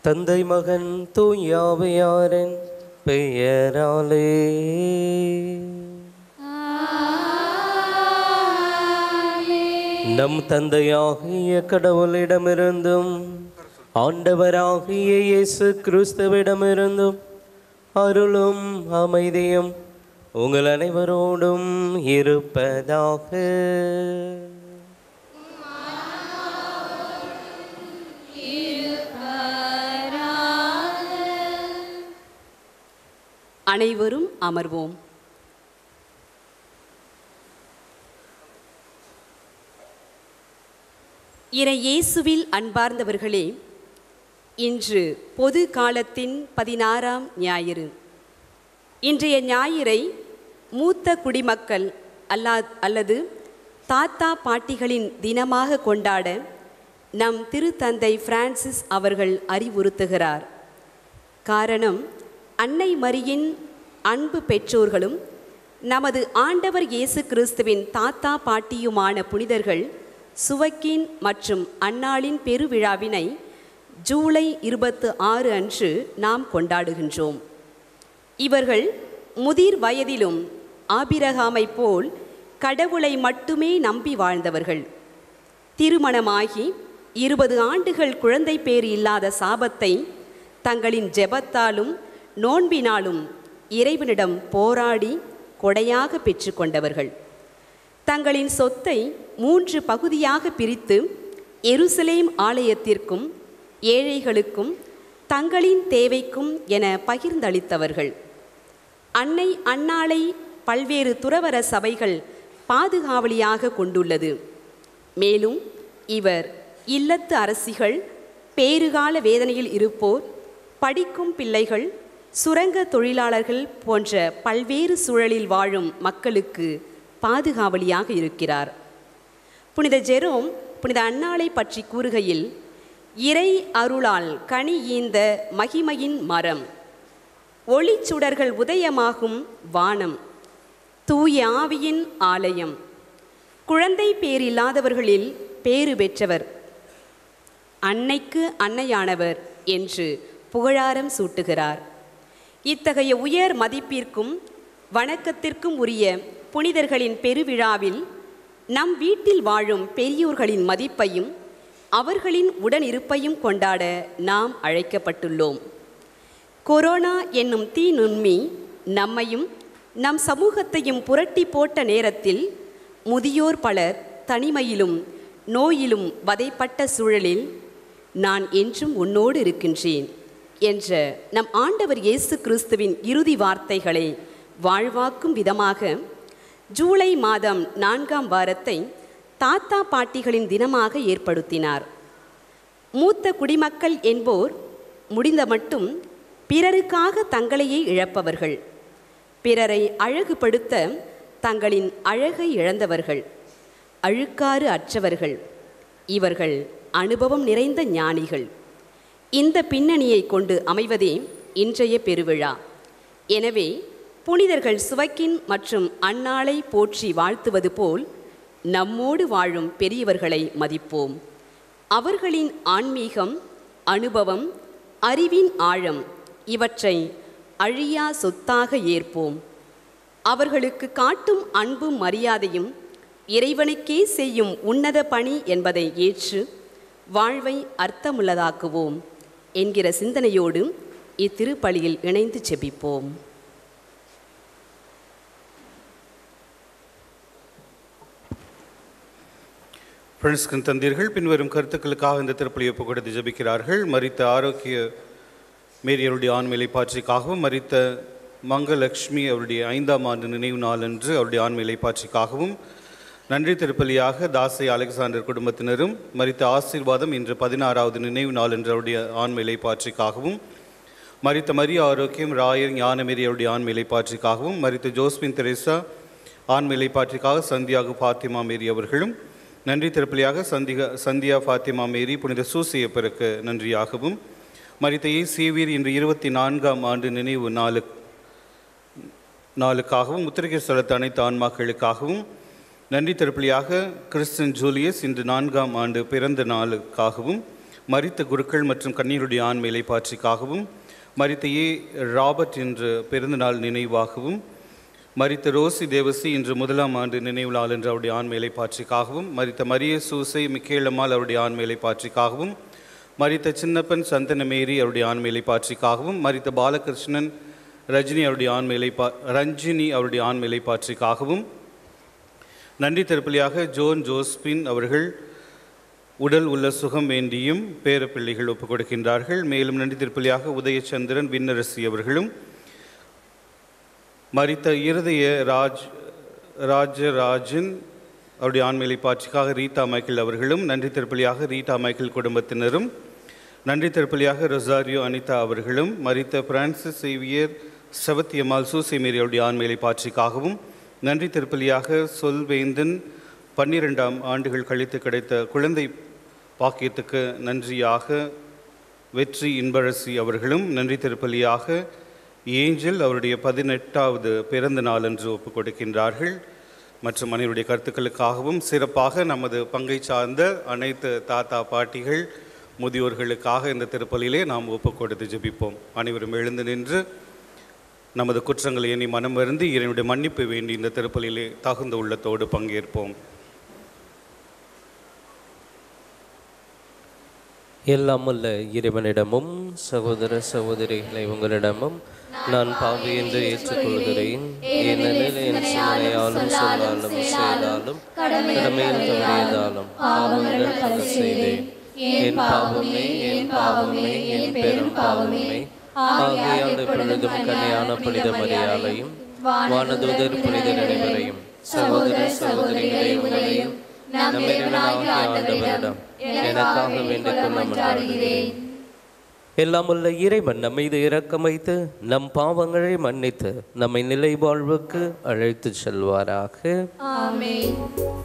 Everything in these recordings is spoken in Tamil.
தந்தை மகன் தூயாவையாரன் பெயராலே நம் தந்தையாகிய கடவுளிடமிருந்தும் ஆண்டவராகிய இயேசு கிறிஸ்துவிடமிருந்தும் அருளும் அமைதியும் உங்கள் அனைவரோடும் இருப்பதாக அனைவரும் அமர்வோம் இறை இயேசுவில் அன்பார்ந்தவர்களே இன்று பொது காலத்தின் பதினாறாம் ஞாயிறு இன்றைய ஞாயிறை மூத்த குடிமக்கள் அல்லா அல்லது தாத்தா பாட்டிகளின் தினமாக கொண்டாட நம் திருத்தந்தை பிரான்சிஸ் அவர்கள் அறிவுறுத்துகிறார் காரணம் அன்னை மரியின் அன்பு பெற்றோர்களும் நமது ஆண்டவர் இயேசு கிறிஸ்துவின் தாத்தா பாட்டியுமான புனிதர்கள் சுவக்கின் மற்றும் அன்னாளின் பெருவிழாவினை ஜூலை இருபத்து ஆறு அன்று நாம் கொண்டாடுகின்றோம் இவர்கள் முதிர் வயதிலும் ஆபிரகாமை போல் கடவுளை மட்டுமே நம்பி வாழ்ந்தவர்கள் திருமணமாகி இருபது ஆண்டுகள் குழந்தை பேறு இல்லாத சாபத்தை தங்களின் ஜெபத்தாலும் நோன்பினாலும் இறைவனிடம் போராடி கொடையாக பெற்றுக்கொண்டவர்கள் தங்களின் சொத்தை மூன்று பகுதியாக பிரித்து எருசலேம் ஆலயத்திற்கும் ஏழைகளுக்கும் தங்களின் தேவைக்கும் என பகிர்ந்தளித்தவர்கள் அன்னை அன்னாளை பல்வேறு துறவர சபைகள் பாதுகாவலியாக கொண்டுள்ளது மேலும் இவர் இல்லத்து அரசிகள் பேறுகால வேதனையில் இருப்போர் படிக்கும் பிள்ளைகள் சுரங்க தொழிலாளர்கள் போன்ற பல்வேறு சூழலில் வாழும் மக்களுக்கு பாதுகாவலியாக இருக்கிறார் புனித ஜெரோம் புனித அன்னாளை பற்றி கூறுகையில் இறை அருளால் கனி ஈந்த மகிமையின் மரம் ஒளிச்சுடர்கள் உதயமாகும் வானம் தூய ஆவியின் ஆலயம் குழந்தை பேரில்லாதவர்களில் பேறு பெற்றவர் அன்னைக்கு அன்னையானவர் என்று புகழாரம் சூட்டுகிறார் இத்தகைய உயர் மதிப்பிற்கும் வணக்கத்திற்கும் உரிய புனிதர்களின் பெருவிழாவில் நம் வீட்டில் வாழும் பெரியோர்களின் மதிப்பையும் அவர்களின் உடனிருப்பையும் கொண்டாட நாம் அழைக்கப்பட்டுள்ளோம் கொரோனா என்னும் தீ நுண்மி நம்மையும் நம் சமூகத்தையும் புரட்டி போட்ட நேரத்தில் முதியோர் பலர் தனிமையிலும் நோயிலும் வதைப்பட்ட சூழலில் நான் என்றும் உன்னோடு இருக்கின்றேன் என்ற நம் ஆண்டவர் இயேசு கிறிஸ்துவின் இறுதி வார்த்தைகளை வாழ்வாக்கும் விதமாக ஜூலை மாதம் நான்காம் வாரத்தை தாத்தா பாட்டிகளின் தினமாக ஏற்படுத்தினார் மூத்த குடிமக்கள் என்போர் முடிந்த மட்டும் பிறருக்காக தங்களையே இழப்பவர்கள் பிறரை அழகுபடுத்த தங்களின் அழகை இழந்தவர்கள் அழுக்காறு அற்றவர்கள் இவர்கள் அனுபவம் நிறைந்த ஞானிகள் இந்த பின்னணியை கொண்டு அமைவதே இன்றைய பெருவிழா எனவே புனிதர்கள் சுவக்கின் மற்றும் அன்னாளை போற்றி வாழ்த்துவது போல் நம்மோடு வாழும் பெரியவர்களை மதிப்போம் அவர்களின் ஆன்மீகம் அனுபவம் அறிவின் ஆழம் இவற்றை அழியா சொத்தாக ஏற்போம் அவர்களுக்கு காட்டும் அன்பும் மரியாதையும் இறைவனுக்கே செய்யும் உன்னத பணி என்பதை ஏற்று வாழ்வை அர்த்தமுள்ளதாக்குவோம் என்கிற சிந்தனையோடு இத்திருப்பலியில் இணைந்து செபிப்போம் பிரின்ஸ்கின் தந்தீர்கள் பின்வரும் கருத்துக்களுக்காக இந்த திருப்பலியை ஒப்புக்கொடுத்து ஜெபிக்கிறார்கள் மரித்த ஆரோக்கிய மேரியருடைய ஆண்மையை பாற்றிக்காகவும் மரித்த மங்கலட்சுமி அவருடைய ஐந்தாம் ஆண்டு நினைவு நாளன்று அவருடைய ஆண்மையை பாற்றிக்காகவும் நன்றி திருப்பலியாக தாசை அலெக்சாண்டர் குடும்பத்தினரும் மரித்த ஆசீர்வாதம் இன்று பதினாறாவது நினைவு நாளன்று அவருடைய ஆண்மையை பாற்றிக்காகவும் மரித்த மரிய ஆரோக்கியம் ராயர் ஞானமேரி அவருடைய ஆண்மையை பாற்றிக்காகவும் மரித்த ஜோஸ்பின் தெரேசா ஆண்மையை பாற்றிக்காக சந்தியாகு ஃபாத்திமா மேரி அவர்களும் நன்றி திருப்பலியாக சந்திகா சந்தியா ஃபாத்திமா மேரி புனித சூசியப்பருக்கு நன்றியாகவும் மரித்த ஏ சேவியர் இன்று இருபத்தி நான்காம் ஆண்டு நினைவு நாலு நாளுக்காகவும் முத்திரிகை ஸ்தலத்து அனைத்து ஆன்மாக்களுக்காகவும் நன்றி திருப்பலியாக கிறிஸ்டன் ஜூலியஸ் இன்று நான்காம் ஆண்டு பிறந்த நாளுக்காகவும் மரித்த குருக்கள் மற்றும் கண்ணீருடைய ஆண்மையிலை பாட்சிக்காகவும் மரித்த ஏ ராபர்ட் என்ற பிறந்தநாள் நினைவாகவும் மரித்த ரோசி தேவசி இன்று முதலாம் ஆண்டு நினைவு நாள் என்று அவருடைய ஆண்மையிலை பாட்சிக்காகவும் மரித்த மரிய சூசை மிக்கேலம்மாள் அவருடைய ஆண்மையிலை பாட்சிக்காகவும் மரித்த சின்னப்பன் சந்தனமேரி அவருடைய ஆண்மையிலை பாட்சிக்காகவும் மரித்த பாலகிருஷ்ணன் ரஜினி அவருடைய ஆண்மையிலை பா ரஞ்சினி அவருடைய ஆண்மையிலை பாட்சிக்காகவும் நன்றி திருப்பலியாக ஜோன் ஜோஸ்பின் அவர்கள் உடல் உள்ள சுகம் வேண்டியும் பேரப்பிள்ளைகள் ஒப்புக் கொடுக்கின்றார்கள் மேலும் நன்றி திருப்பலியாக உதயச்சந்திரன் விண்ணரசி அவர்களும் மரித்த இருதய ராஜ் ராஜராஜன் அவருடைய ஆண்மையிலை பாட்சிக்காக ரீட்டா மைக்கேல் அவர்களும் நன்றி திருப்பலியாக ரீட்டா மைக்கேல் குடும்பத்தினரும் நன்றி திருப்பலியாக ரொசாரியோ அனிதா அவர்களும் மரித்த Francis Xavier Sevathiyammal Susai Mary அவருடைய ஆண்மையிலை பாட்சிக்காகவும் நன்றி திருப்பலியாக சொல்வேந்தன் பன்னிரெண்டாம் ஆண்டுகள் கழித்து கிடைத்த குழந்தை பாக்கியத்துக்கு நன்றியாக வெற்றி இன்பரசி அவர்களும் நன்றி திருப்பலியாக ஏஞ்சல் அவருடைய பதினெட்டாவது பிறந்த நாளன்று ஒப்புக் கொடுக்கின்றார்கள் மற்றும் அனைவருடைய கருத்துக்களுக்காகவும் சிறப்பாக நமது பங்கை சார்ந்த அனைத்து தாத்தா பாட்டிகள் முதியோர்களுக்காக இந்த திருப்பலியிலே நாம் ஒப்புக் கொடுத்து ஜெபிப்போம் அனைவரும் எழுந்து நின்று நமது குற்றங்களை எண்ணி மனம் வருந்தி இறைவனுடைய மன்னிப்பு வேண்டி இந்த திருப்பலியிலே தகுந்த உள்ளத்தோடு பங்கேற்போம் எல்லாம் உள்ள இறைவனிடமும் சகோதர சகோதரிகளை உங்களிடமும் நான் பாவி என்று ஏற்றுக்கொள்கிறேன் ஏனெனில் என் சிந்தனையாலும் சொல்லாலும் செயலாலும் கடமையில் தவறியதாலும் பாவங்கள் பல செய்தேன் என் பாவமே என் பாவமே என் பெரும் பாவமே ஆகையால் இப்பொழுதும் கன்னியான புனித மரியாதையும் வானதூதர் புனிதர் அனைவரையும் சகோதர சகோதரிகளை உங்களையும் நம்மிடமாகிய ஆண்டவரிடம் எனக்காக வேண்டிக் கொள்ள மன்றாடுகிறேன் எல்லாம் உள்ள இறைவன் நம் மீது இரக்கம் வைத்து நம் பாவங்களை மன்னித்து நம்மை நிலை வாழ்வுக்கு அழைத்து செல்வாராக ஆமென்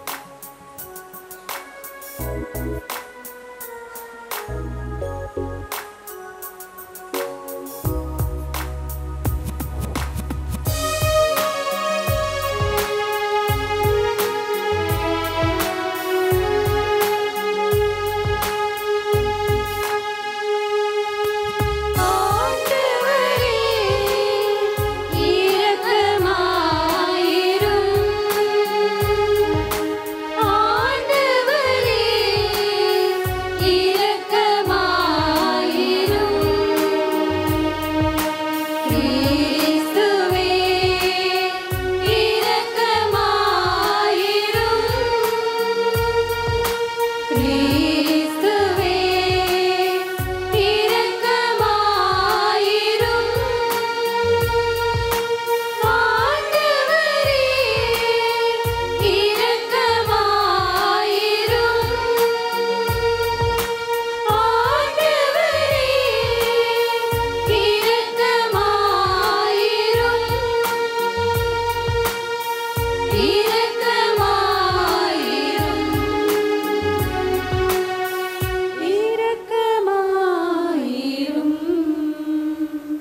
ஆண்டவரே இரக்கமாயிரும் ஆண்டவரே இரக்கமாயிரும் கிறிஸ்துவே இரக்கமாயிரும் கிறிஸ்துவே இரக்கமாயிரும் ஆண்டவரே இரக்கமாயிரும் ஆண்டவரே இரக்கமாயிரும் இரக்கமாயிரும் இரக்கமாயிரும்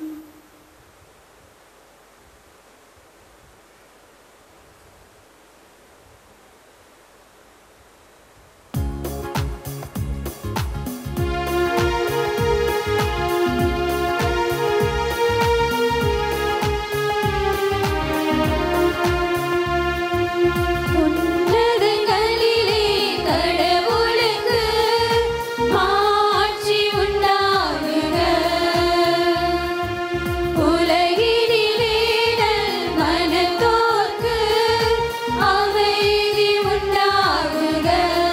உன்னதங்களிலே கடவுளுக்கு மாட்சி உண்டாகுக உலகினிலே நல் மனத்தோர்க்கு அமைதி உண்டாகுக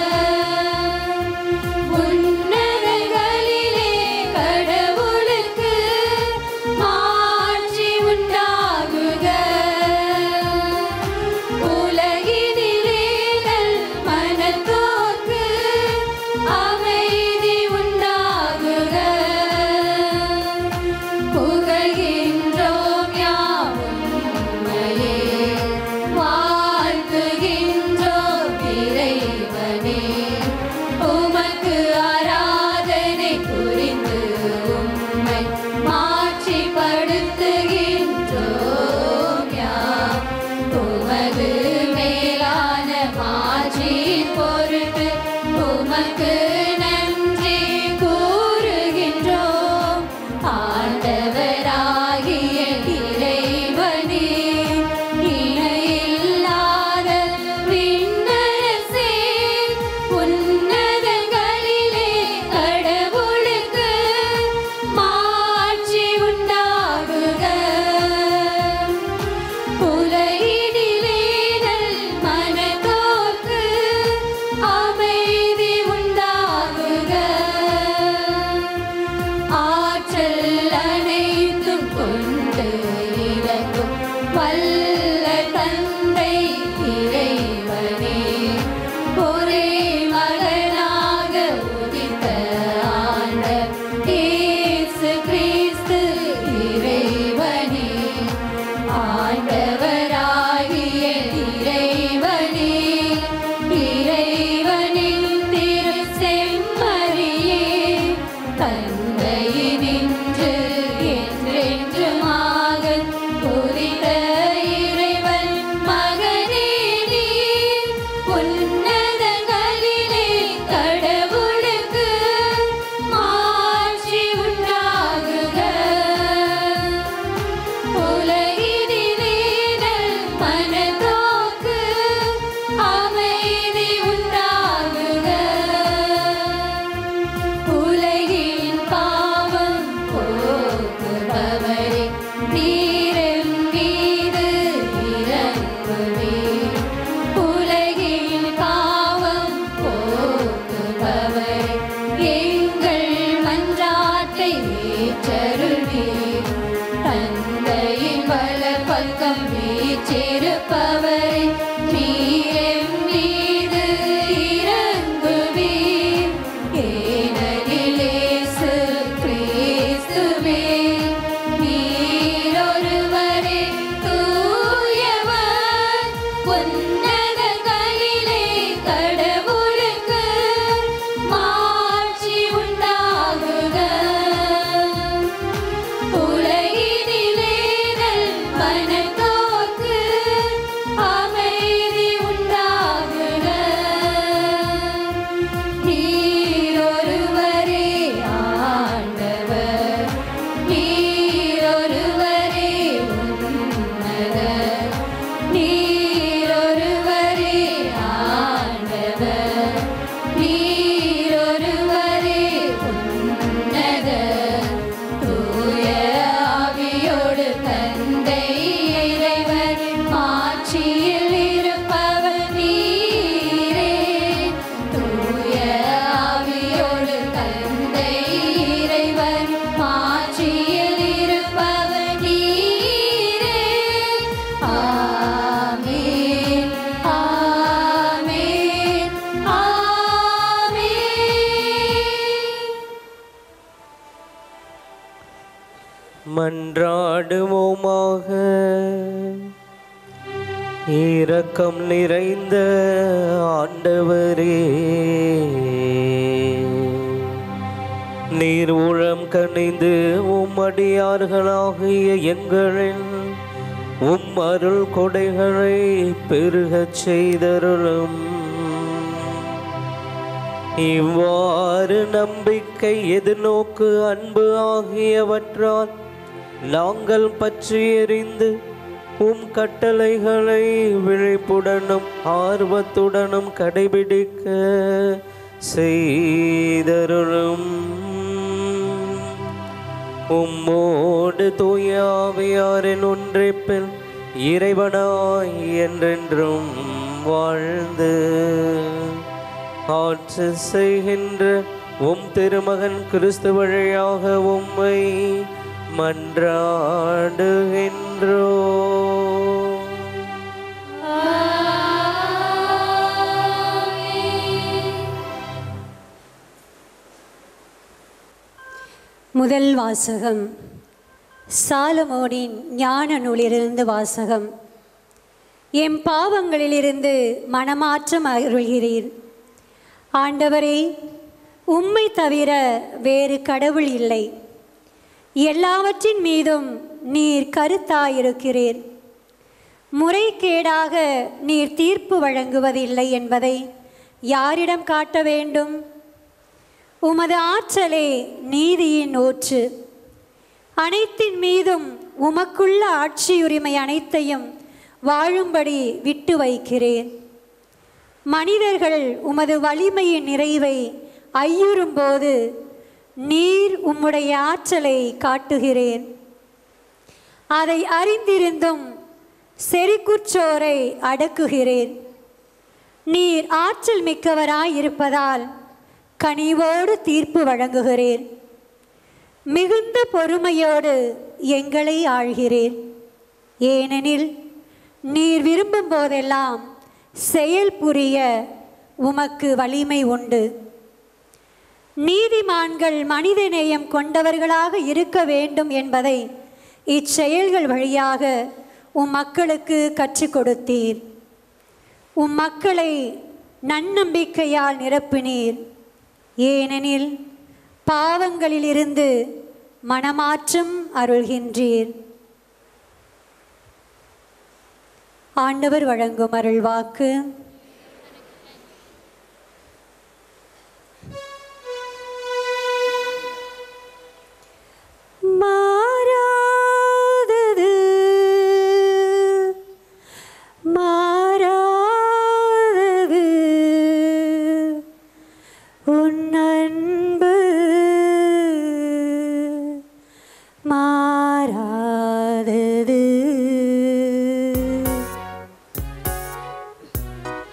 உன்னதங்களிலே கடவுளுக்கு மாட்சி உண்டாகுக உலகினிலே நல் மனத்தோர்க்கு அமைதி உண்டாகுக புகழ்கின்றோம் யாவும் உம்மையே வாழ்த்துகின்றோம் இறைவனே உமக்கு ஆராதனை புரிந்து உம்மை மாட்சிப்படுத்துகின்றோம் யாம் உமது மேலான மாட்சியின் பொருட்டு உமக்கு நன்றி கூறுகின்றோம் வல்ல தந்தை இறைவனே ஒரே மகனாக உதித்த ஆண்ட இயேசு கிறிஸ்து இறைவனே ஆண்டவராகிய இறைவனே இறைவனின் திரு செம்மறியே தந்தையினின்று என்றென்றுமாக புரித இறைவன் மகனே நீ உன்னதங்களிலே கடவுளுக்கு மாட்சி உண்டாகுக உலகினிலேனல் மனதோக்கு அமைதி உண்டாகுக உலகின் பாவம் போக்குபவரே நீரெம் மீது இறங்குவீர் உலகின் பாவம் போக்குபவரே எங்கள் மன்றாட்டை ஏற்றருள்வீர் தந்தையின் வல பக்கம் வீற்றிருப்பவரே நீரெம் மீது இறங்குவீர் ஏனெனிலேசு கிறிஸ்துவே நீரொருவரே தூயவர் உன்னதங்களிலே கடவுளுக்கு மாட்சி உண்டாகுக உலகினிலேதல் மனத்தோர்க்கு அமைதி உண்டாகுக நீரொருவரே ஆண்டவர் நீரொருவரே உன்னதர் நீரொருவரே ஆண்டவர் நீரொருவரே உன்னதர் தூய ஆவியோடு தந்தை இறைவன் மாட்சியில் இருப்பவர் நீரே தூய ஆவியோடு தந்தை இறைவன் மாட்சியில் இருப்பவர் நீரே ஆமென் ஆமென் ஆமென் மன்றாடுவோமாக இரக்கம் நிறைந்த ஆண்டவரே நீர் உளம் கனிந்து உம்மடியார்களாகிய எங்களின் உம் அருள் கொடைகளை பெருகச் செய்தருளும் இவ்வாறு நம்பிக்கை எதிர்நோக்கு அன்பு ஆகியவற்றால் நாங்கள் பற்றி எறிந்து உம் கட்டளைகளை விழிப்புடனும் ஆர்வத்துடனும் கடைபிடிக்க செய்தருளும் உம்மோடு தூயாவியாரின் ஒன்றிப்பில் இறைவனாய் என்றென்றும் வாழ்ந்து ஆட்சி செய்கின்ற உம் திருமகன் கிறிஸ்து வழியாக உம்மை மன்றாடுகின்றோ முதல் வாசகம் சாலமோனின் ஞான நூலிலிருந்து வாசகம் எம் பாவங்களிலிருந்து மனமாற்றம் அருள்கிறீர் ஆண்டவரே உம்மை தவிர வேறு கடவுள் இல்லை எல்லாவற்றின் மீதும் நீர் கருத்தாயிருக்கிறீர் முறைகேடாக நீர் தீர்ப்பு வழங்குவதில்லை என்பதை யாரிடம் காட்ட வேண்டும் உமது ஆற்றலே நீதியின் ஊற்று அனைத்தின் மீதும் உமக்குள்ள ஆட்சியுரிமை அனைத்தையும் வாழும்படி விட்டு வைக்கிறேன் மனிதர்கள் உமது வலிமையின் நிறைவை ஐயுறும்போது நீர் உம்முடைய ஆற்றலை காட்டுகிறேன் அதை அறிந்திருந்தும் செறிக்குற்றோரை அடக்குகிறேன் நீர் ஆற்றல் மிக்கவராயிருப்பதால் கனிவோடு தீர்ப்பு வழங்குகிறேன் மிகுந்த பொறுமையோடு எங்களை ஆழ்கிறேன் ஏனெனில் நீர் விரும்பும் போதெல்லாம் செயல் புரிய உமக்கு வலிமை உண்டு நீதிமான்கள் மனிதநேயம் கொண்டவர்களாக இருக்க வேண்டும் என்பதை இச்செயல்கள் வழியாக உம் மக்களுக்கு கற்றுக் கொடுத்தீர் உம் மக்களை நன்னம்பிக்கையால் நிரப்பினீர் ஏனெனில் பாவங்களிலிருந்து மனமாற்றம் அருள்கின்றீர் ஆண்டவர் வழங்கும் அருள்வாக்கு மாறாதது மாறாதது உன் அன்பு மாறாதது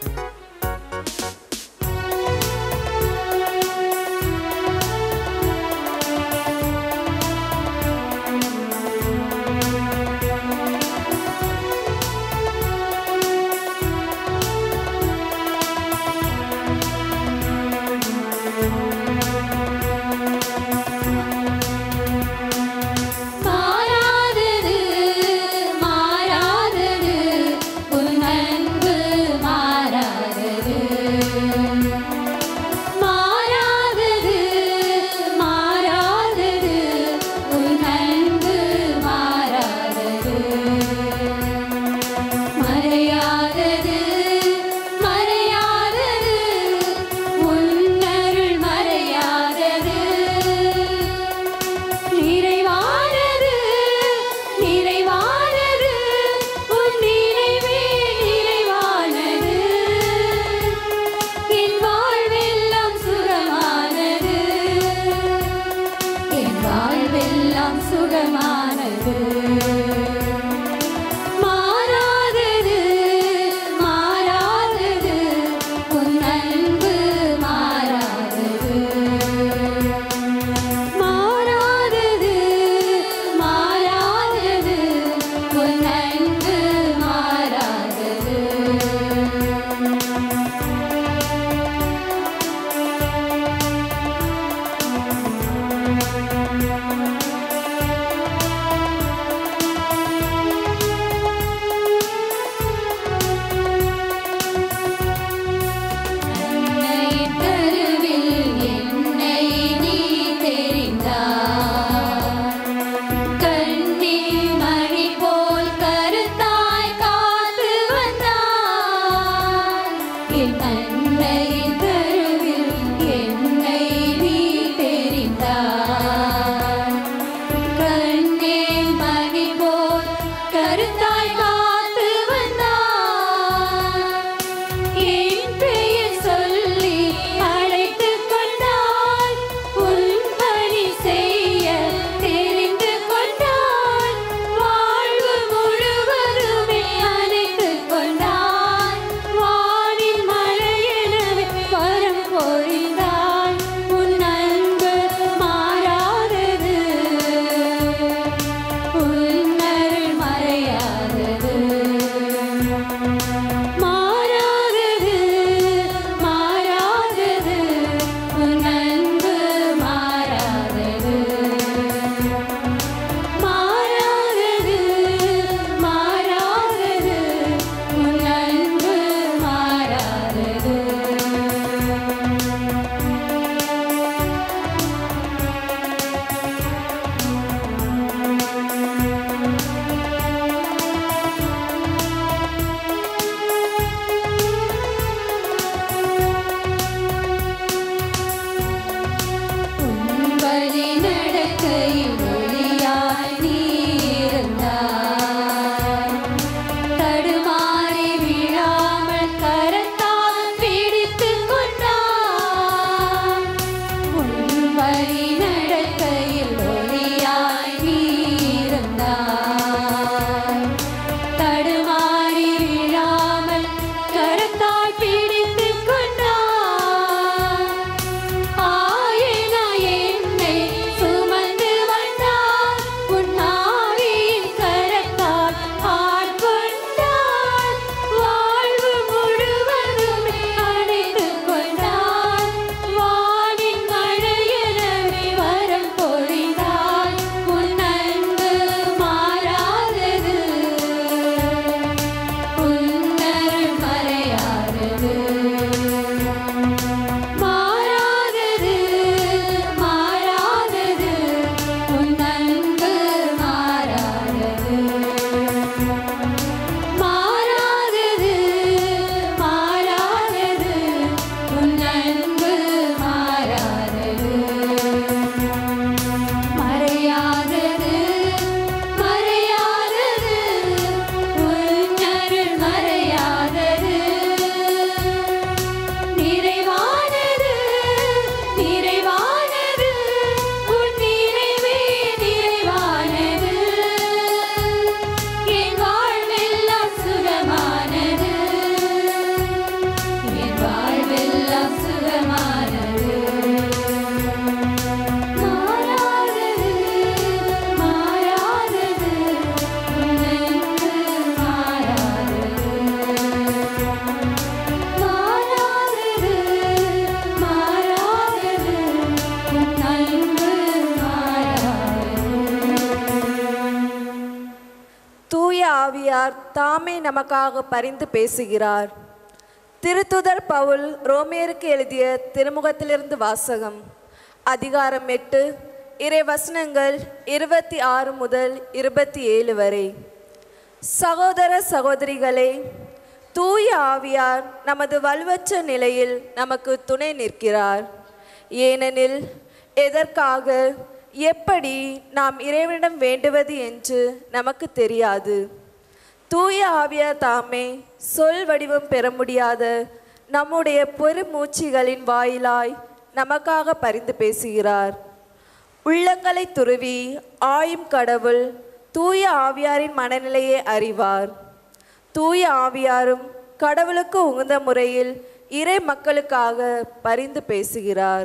தாமே நமக்காக பரிந்து பேசுகிறார் திருத்துதர் பவுல் ரோமேருக்கு எழுதிய திருமுகத்திலிருந்து வாசகம் அதிகாரம் எட்டு இறை வசனங்கள் இருபத்தி ஆறு முதல் இருபத்தி ஏழு வரை சகோதர சகோதரிகளே தூய ஆவியார் நமது வலுவற்ற நிலையில் நமக்கு துணை நிற்கிறார் ஏனெனில் எதற்காக எப்படி நாம் இறைவனிடம் வேண்டுவது என்று நமக்கு தெரியாது தூய ஆவியார் தாமே சொல் வடிவம் பெற முடியாத நம்முடைய பெருமூச்சிகளின் வாயிலாய் நமக்காக பரிந்து பேசுகிறார் உள்ளங்களை துருவி ஆயும் கடவுள் தூய ஆவியாரின் மனநிலையை அறிவார் தூய ஆவியாரும் கடவுளுக்கு உகந்த முறையில் இறை மக்களுக்காக பரிந்து பேசுகிறார்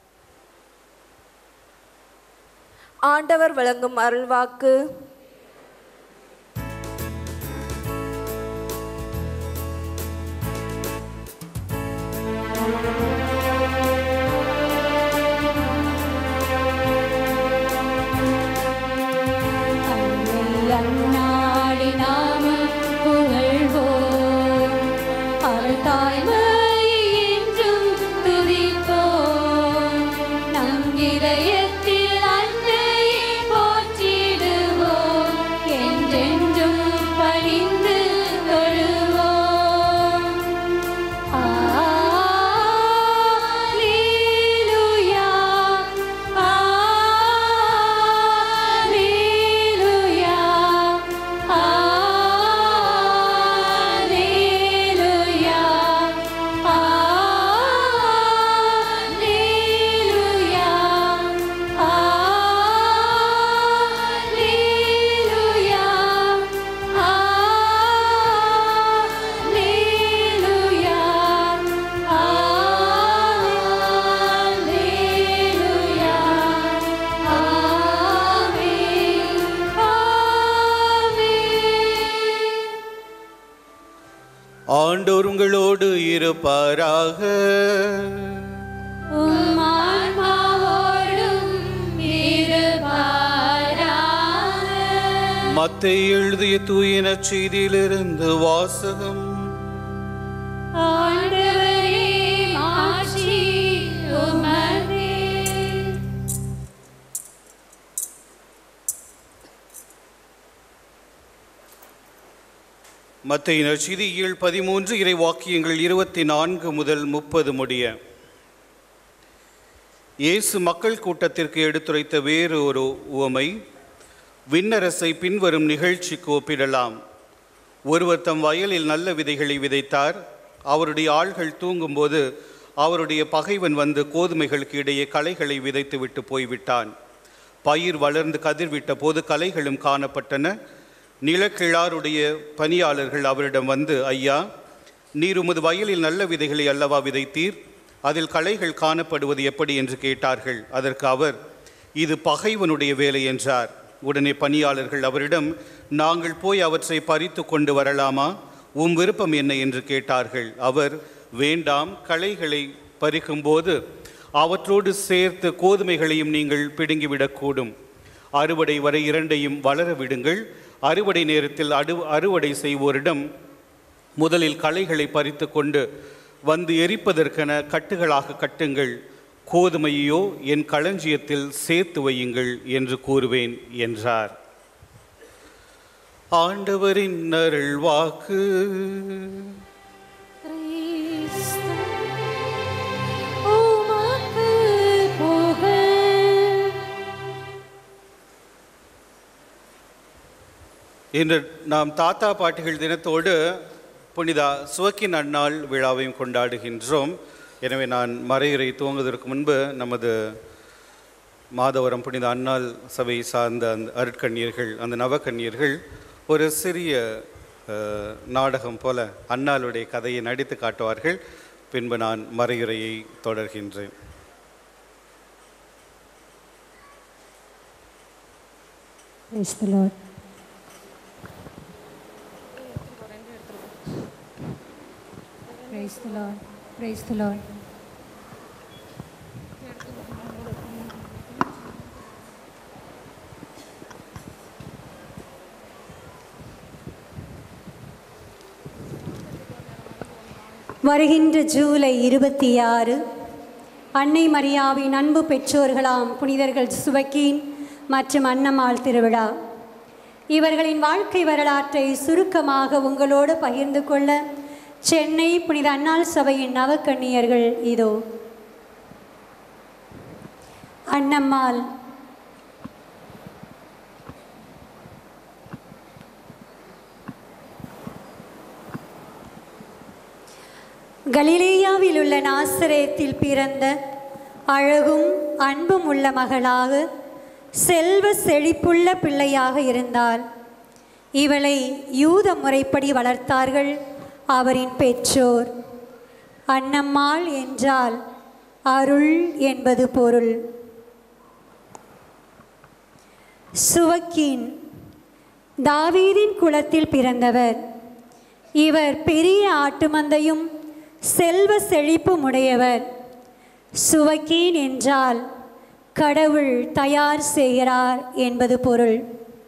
ஆண்டவர் வழங்கும் அருள்வாக்கு அந்நாடி நாமும் புகழ்வோம் அவள் தாய்மையை என்றும் துதிப்போம் நம் இதயத்தில் அன்னையை போற்றிடுவோம் என்றென்றும் பணிந்து தொழுவோம் Alleluia, Alleluia, Alleluia, Alleluia, Alleluia, Alleluia, Alleluia, ஆமென், ஆமென். ஆண்டோர் உங்களோடு இருப்பாராக உம் ஆன்மாவோடும் இருப்பாராக. மத்தை எழுதிய தூயின செய்தியிலிருந்து வாசகம் ஆண்டவரே, மாட்சி உமதே. மத்தையின செய்தியில் பதிமூன்று இறை வாக்கியங்கள் இருபத்தி நான்கு முதல் முப்பது முடிய இயேசு மக்கள் கூட்டத்திற்கு எடுத்துரைத்த வேறு ஒரு உவமை விண்ணரசை பின்வரும் நிகழ்ச்சிக்கு ஒப்பிடலாம் ஒருவர் தம் வயலில் நல்ல விதைகளை விதைத்தார் அவருடைய ஆள்கள் தூங்கும்போது அவருடைய பகைவன் வந்து கோதுமைகளுக்கு இடையே களைகளை விதைத்துவிட்டு போய்விட்டான் பயிர் வளர்ந்து கதிர்விட்ட போது களைகளும் காணப்பட்டன நிலக்கிழாருடைய பணியாளர்கள் அவரிடம் வந்து ஐயா நீர் உமது வயலில் நல்ல விதைகளை அல்லவா விதைத்தீர் அதில் களைகள் காணப்படுவது எப்படி என்று கேட்டார்கள் அதற்கு அவர் இது பகைவனுடைய வேலை என்றார் உடனே பணியாளர்கள் அவரிடம் நாங்கள் போய் அவற்றை பறித்து கொண்டு வரலாமா உம் விருப்பம் என்ன என்று கேட்டார்கள் அவர் வேண்டாம் களைகளை பறிக்கும்போது அவற்றோடு சேர்த்து கோதுமைகளையும் நீங்கள் பிடுங்கிவிடக்கூடும் அறுவடை வரை இரண்டையும் வளர விடுங்கள் அறுவடை நேரத்தில் அடு அறுவடை செய்வோரிடம் முதலில் களைகளை பறித்து கொண்டு வந்து எரிப்பதற்கென கட்டுகளாக கட்டுங்கள் கோதுமையோ என் களஞ்சியத்தில் சேர்த்து வையுங்கள் என்று கூறுவேன் என்றார் ஆண்டவரின் அருள் வாக்கு கிறிஸ்து, உமக்கு புகழ். இன்று நாம் தாத்தா பாட்டிகள் தினத்தோடு புனித சுவக்கின் அந்நாள் விழாவையும் கொண்டாடுகின்றோம் எனவே நான் மறையுறை துவங்குவதற்கு முன்பு நமது மாதவரம் புனித அன்னாள் சபை சார்ந்த அந்த அருட்கண்ணியர்கள் அந்த நவக்கண்ணியர்கள் ஒரு சிறிய அஹ், நாடகம் போல அன்னாளுடைய கதையை நடித்து காட்டுவார்கள் பின்பு நான் மறையுறையை தொடர்கின்றேன் Praise the Lord. Praise the Lord. Praise the Lord. வருகின்ற ஜூலை இருபத்தி ஆறு அன்னை மரியாவின் அன்பு பெற்றோர்களாம் புனிதர்கள் சுவக்கீன் மற்றும் அன்னம்மாள் திருவிழா இவர்களின் வாழ்க்கை வரலாற்றை சுருக்கமாக உங்களோடு பகிர்ந்து கொள்ள சென்னை புனித அன்னாள் சபையின் நவக்கண்ணியர்கள் இதோ அன்னம்மாள் கலிலேயாவில் உள்ள நாசரேத்தில் பிறந்த அழகும் அன்பும் உள்ள மகளாக செல்வ செழிப்புள்ள பிள்ளையாக இருந்தால் இவளை யூத முறைப்படி வளர்த்தார்கள் அவரின் பெற்றோர் அன்னம்மாள் என்றால் அருள் என்பது பொருள் சுவக்கீன் தாவீதின் குலத்தில் பிறந்தவர் இவர் பெரிய ஆட்டுமந்தையும் செல்வ செழிப்பும் உடையவர் சுவக்கீன் என்றால் கடவுள் தயார் செய்கிறார் என்பது பொருள்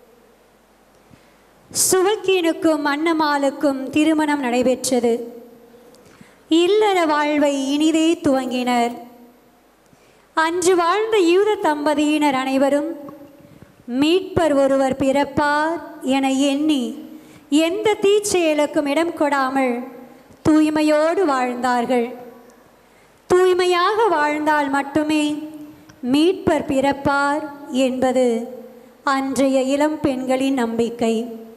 சுவக்கீனுக்கும் அன்னமாலுக்கும் திருமணம் நடைபெற்றது இல்லற வாழ்வை இனிதே துவங்கினர் அன்று வாழ்ந்த யூத தம்பதியினர் அனைவரும் மீட்பர் ஒருவர் பிறப்பார் என எண்ணி எந்த தீச்செயலுக்கும் இடம் கொடாமல் தூய்மையோடு வாழ்ந்தார்கள் தூய்மையாக வாழ்ந்தால் மட்டுமே மீட்பர் பிறப்பார் என்பது அன்றைய இளம் பெண்களின் நம்பிக்கை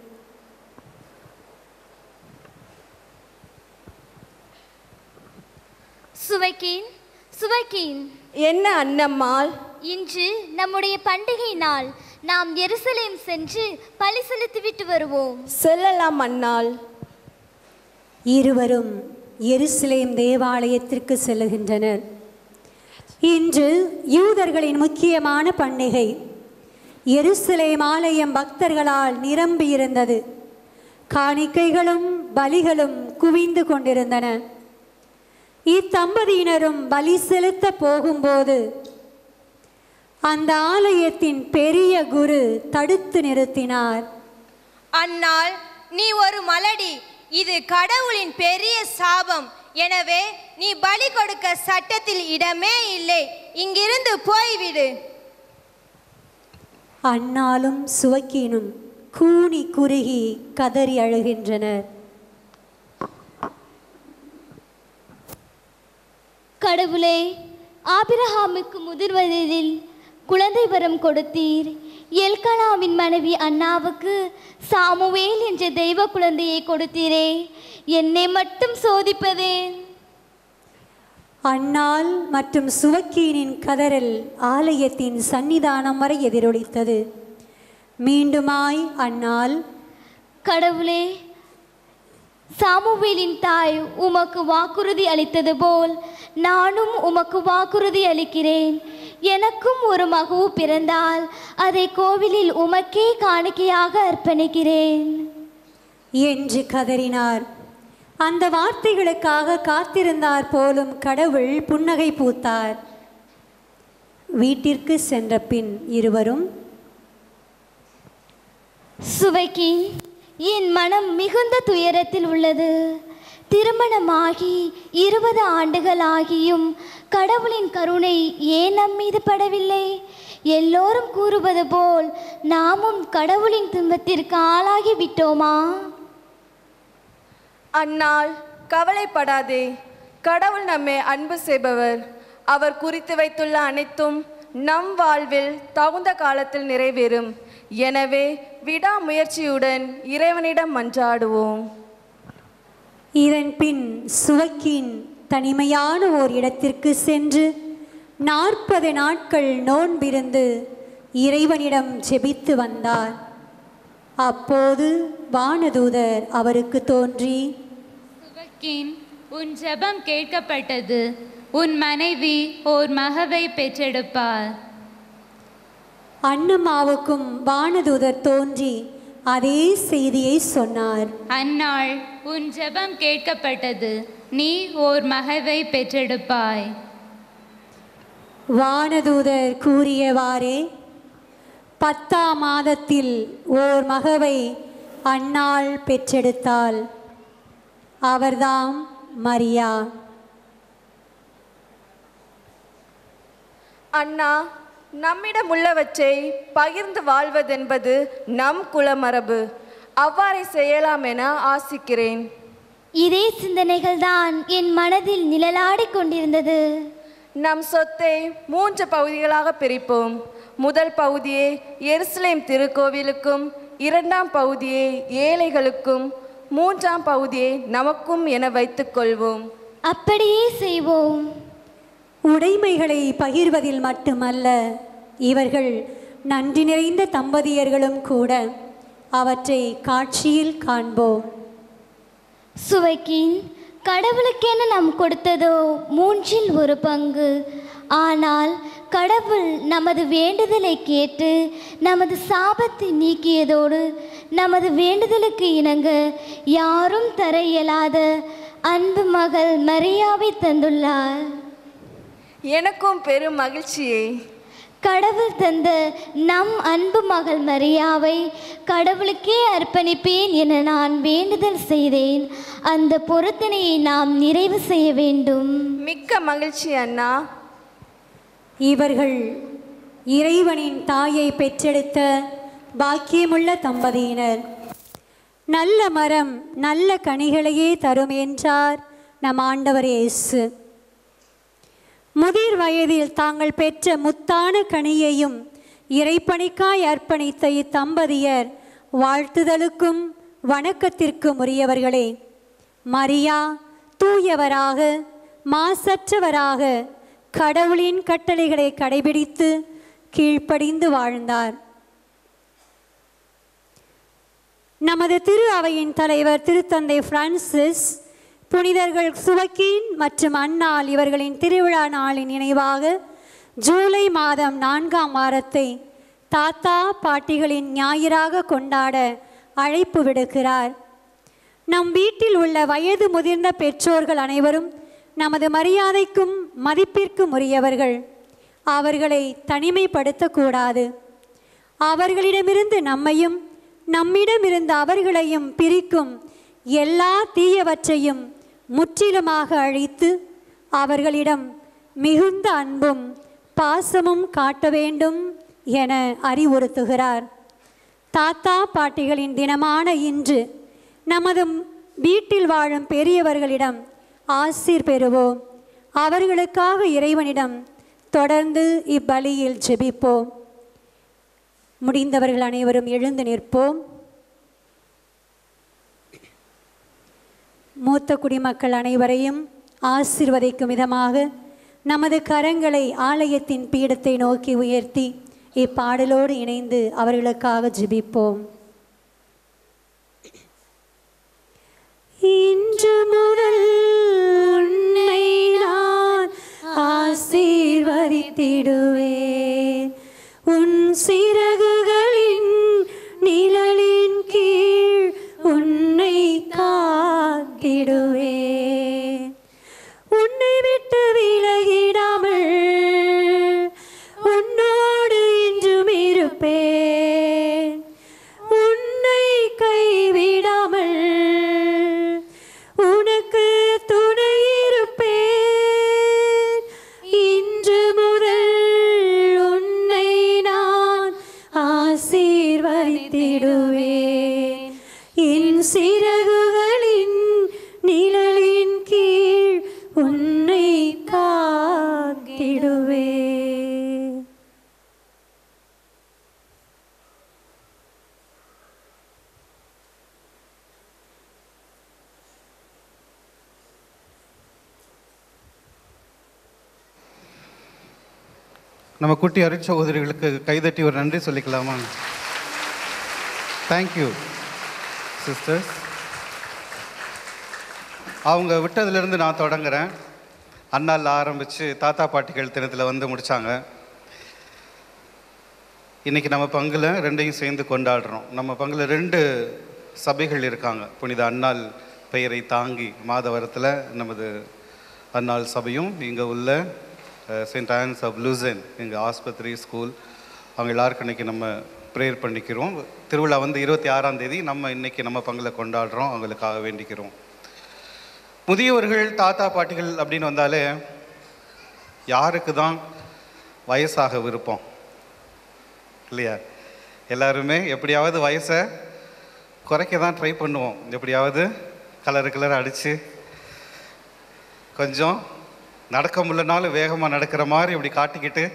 சுவைக்கேன் சுவைக்கேன் என்ன அன்னம்மாள் இன்று நம்முடைய பண்டிகை நாள் நாம் எருசலேம் சென்று பலி செலுத்திவிட்டு வருவோம் செல்லலாம் அன்னாள் இருவரும் எருசலேம் தேவாலயத்திற்கு செல்லுகின்றனர் இன்று யூதர்களின் முக்கியமான பண்டிகை எருசலேம் ஆலயம் பக்தர்களால் நிரம்பியிருந்தது காணிக்கைகளும் பலிகளும் குவிந்து கொண்டிருந்தன இத்தம்பதியினரும் பலி செலுத்த போகும்போது அந்த ஆலயத்தின் பெரிய குரு தடுத்து நிறுத்தினார் அன்னாள் நீ ஒரு மலடி இது கடவுளின் பெரிய சாபம் எனவே நீ பலி கொடுக்க சட்டத்தில் இடமே இல்லை இங்கிருந்து போய்விடு அன்னாலும் சுவக்கீனும் கூனி குறுகி கதறி அழுகின்றனர் கடவுளே ஆபிரஹாமுக்கு முதிர் வயதில் குழந்தை வரம் கொடுத்தீர் எல்கனாவின் மனைவி அண்ணாவுக்கு சாமுவேல் என்ற தெய்வ குழந்தையை கொடுத்தீரே என்னை மட்டும் சோதிப்பதேன் அன்னாள் மற்றும் சுவக்கீனின் கதறல் ஆலயத்தின் சன்னிதானம் வரை எதிரொலித்தது மீண்டுமாய் அன்னாள் கடவுளே சாமுவேலின் தாய் உமக்கு வாக்குறுதி அளித்தது போல் நானும் உமக்கு வாக்குறுதி அளிக்கிறேன் எனக்கும் ஒரு மகவு பிறந்தால் அதை கோவிலில் உமக்கே காணிக்கையாக அர்ப்பணிக்கிறேன் என்று கதறினார் அந்த வார்த்தைகளுக்காக காத்திருந்தார் போலும் கடவுள் புன்னகை பூத்தார் வீட்டிற்கு சென்ற பின் இருவரும் சுவைக்கி என் மனம் மிகுந்த துயரத்தில் உள்ளது திருமணமாகி இருபது ஆண்டுகள் ஆகியும் கடவுளின் கருணை ஏன் நம் மீது படவில்லை எல்லோரும் கூறுவது போல் நாமும் கடவுளின் துன்பத்திற்கு ஆளாகி விட்டோமா அன்னாள் கவலைப்படாதே கடவுள் நம்மை அன்பு செய்பவர் அவர் குறித்து வைத்துள்ள அனைத்தும் நம் வாழ்வில் தகுந்த காலத்தில் நிறைவேறும் எனவே விடாமுயற்சியுடன் இறைவனிடம் மன்றாடுவோம் இதன் பின் சுவக்கின் தனிமையான ஓர் இடத்திற்கு சென்று நாற்பது நாட்கள் நோன்பிருந்து இறைவனிடம் ஜெபித்து வந்தார் அப்போது வானதூதர் அவருக்கு தோன்றி சுவக்கீன் உன் ஜெபம் கேட்கப்பட்டது உன் மனைவி ஓர் மகவை பெற்றெடுப்பார் அன்னம்மாவுக்கும் வானதூதர் தோன்றி அதே செய்தியை சொன்னார் அந்நாள் உன் ஜெபம் கேட்கப்பட்டது நீ ஓர் மகவை பெற்றெடுப்பாய் வானதூதர் கூறியவாறே பத்தாம் மாதத்தில் ஓர் மகவை அன்னாள் பெற்றெடுத்தாள் அவர்தாம் மரியா அண்ணா நம்மிடம் உள்ளவற்றை பகிர்ந்து வாழ்வதென்பது நம் குலமரபு அவ்வாறே செய்யலாம் என ஆசிக்கிறேன் இதே சிந்தனைகள்தான் என் மனதில் நிழலாடிக் கொண்டிருந்தது நம் சொத்தை மூன்று பகுதிகளாக பிரிப்போம் முதல் பகுதியை எருசலேம் திருக்கோவிலுக்கும் இரண்டாம் பகுதியை ஏழைகளுக்கும் மூன்றாம் பகுதியை நமக்கும் என வைத்துக்கொள்வோம் அப்படியே செய்வோம் உடைமைகளை பகிர்வதில் மட்டுமல்ல இவர்கள் நன்றி நிறைந்த தம்பதியர்களும் கூட அவற்றை காட்சியில் காண்போம் சுவைக்கின் கடவுளுக்கென நாம் கொடுத்ததோ மூன்றில் ஒரு பங்கு ஆனால் கடவுள் நமது வேண்டுதலை கேட்டு நமது சாபத்தை நீக்கியதோடு நமது வேண்டுதலுக்கு இணங்க யாரும் தர இயலாத அன்பு மகள் மரியாவை தந்துள்ளார் எனக்கும் பெரும் மகிழ்ச்சியே கடவுள் தந்த நம் அன்பு மகள் மரியாவை கடவுளுக்கே அர்ப்பணிப்பேன் என நான் வேண்டுதல் செய்தேன் அந்த பொருத்தனையை நாம் நிறைவு செய்ய வேண்டும் மிக்க மகிழ்ச்சி அண்ணா இவர்கள் இறைவனின் தாயை பெற்றெடுத்த பாக்கியமுள்ள தம்பதியினர் நல்ல மரம் நல்ல கனிகளையே தரும் என்றார் நம் ஆண்டவர் இயேசு முதிர் வயதில் தாங்கள் பெற்ற முத்தான கனியையும் இறைப்பணிக்காய் அர்ப்பணித்த இத்தம்பதியர் வாழ்த்துதலுக்கும் வணக்கத்திற்கும் உரியவர்களே மரியா தூயவராக மாசற்றவராக கடவுளின் கட்டளைகளை கடைபிடித்து கீழ்ப்படிந்து வாழ்ந்தார் நமது திரு அவையின் தலைவர் திருத்தந்தை பிரான்சிஸ் புனிதர்கள் சுவக்கீன் மற்றும் அன்னாள் இவர்களின் திருவிழா நாளின் நினைவாக ஜூலை மாதம் நான்காம் வாரத்தை தாத்தா பாட்டிகளின் ஞாயிறாக கொண்டாட அழைப்பு விடுக்கிறார் நம் வீட்டில் உள்ள வயது முதிர்ந்த பெற்றோர்கள் அனைவரும் நமது மரியாதைக்கும் மதிப்பிற்கும் உரியவர்கள் அவர்களை தனிமைப்படுத்தக்கூடாது அவர்களிடமிருந்து நம்மையும் நம்மிடமிருந்து அவர்களையும் பிரிக்கும் எல்லா தீயவற்றையும் முற்றிலுமாக அழித்து அவர்களிடம் மிகுந்த அன்பும் பாசமும் காட்ட வேண்டும் என அறிவுறுத்துகிறார் தாத்தா பாட்டிகளின் தினமான இன்று நமது வீட்டில் வாழும் பெரியவர்களிடம் ஆசீர் பெறுவோம் அவர்களுக்காக இறைவனிடம் தொடர்ந்து இப்பலியில் ஜெபிப்போம் முடிந்தவர்கள் அனைவரும் எழுந்து நிற்போம் மூத்த குடிமக்கள் அனைவரையும் ஆசிர்வதிக்கும் விதமாக நமது கரங்களை ஆலயத்தின் பீடத்தை நோக்கி உயர்த்தி இப்பாடலோடு இணைந்து அவர்களுக்காக ஜெபிப்போம் இன்று முதல் உன்னை நான் ஆசீர்வதித்திடுவேன் உன் சிறகுகளின் நிழலின் கீழ் உன்னை காத்திடுவேன் உன்னை விட்டு விலகிடாமல் உன்னோடு என்றும் இருப்பேன் உன்னை கைவிடாமல் உனக்கு துணை இருப்பேன் இன்று முதல் உன்னை நான் ஆசீர்வதித்திடுவேன் என் சிறகுகளின் நிழலின் கீழ் உன்னை காத்திடுவேன் நம்ம குட்டி அருட்சகோதரிகளுக்கு கைதட்டி ஒரு நன்றி சொல்லிக்கலாமா தேங்க்யூ சிஸ்டர்ஸ் அவங்க விட்டதுலேருந்து நான் தொடங்குறேன் அண்ணால ஆரம்பித்து தாத்தா பாட்டிகள் தினத்தில் வந்து முடித்தாங்க இன்றைக்கி நம்ம பங்கில் ரெண்டையும் சேர்ந்து கொண்டாடுறோம் நம்ம பங்கில் ரெண்டு சபைகள் இருக்காங்க புனித அன்னாள் பெயரை தாங்கி மாதவரத்தில் நமது அன்னாள் சபையும் இங்கே உள்ள செயின்ட் ஆன்ஸ் ஆஃப் லூசன் எங்கள் ஆஸ்பத்திரி ஸ்கூல் அவங்க எல்லாருக்கும் இன்றைக்கி நம்ம ப்ரேயர் பண்ணிக்கிறோம் திருவிழா வந்து இருபத்தி ஆறாம் தேதி நம்ம இன்றைக்கி நம்ம பங்கில் கொண்டாடுறோம் அவங்களுக்காக வேண்டிக்கிறோம் முதியவர்கள் தாத்தா பாட்டிகள் அப்படின்னு வந்தாலே யாருக்கு தான் வயசாக விருப்பம் இல்லையா எல்லாருமே எப்படியாவது வயசை குறைக்க தான் ட்ரை பண்ணுவோம் எப்படியாவது கலரு கலர் அடித்து கொஞ்சம் நடக்க முடியலனாலும் வேகமாக நடக்கிற மாதிரி இப்படி காட்டிக்கிட்டு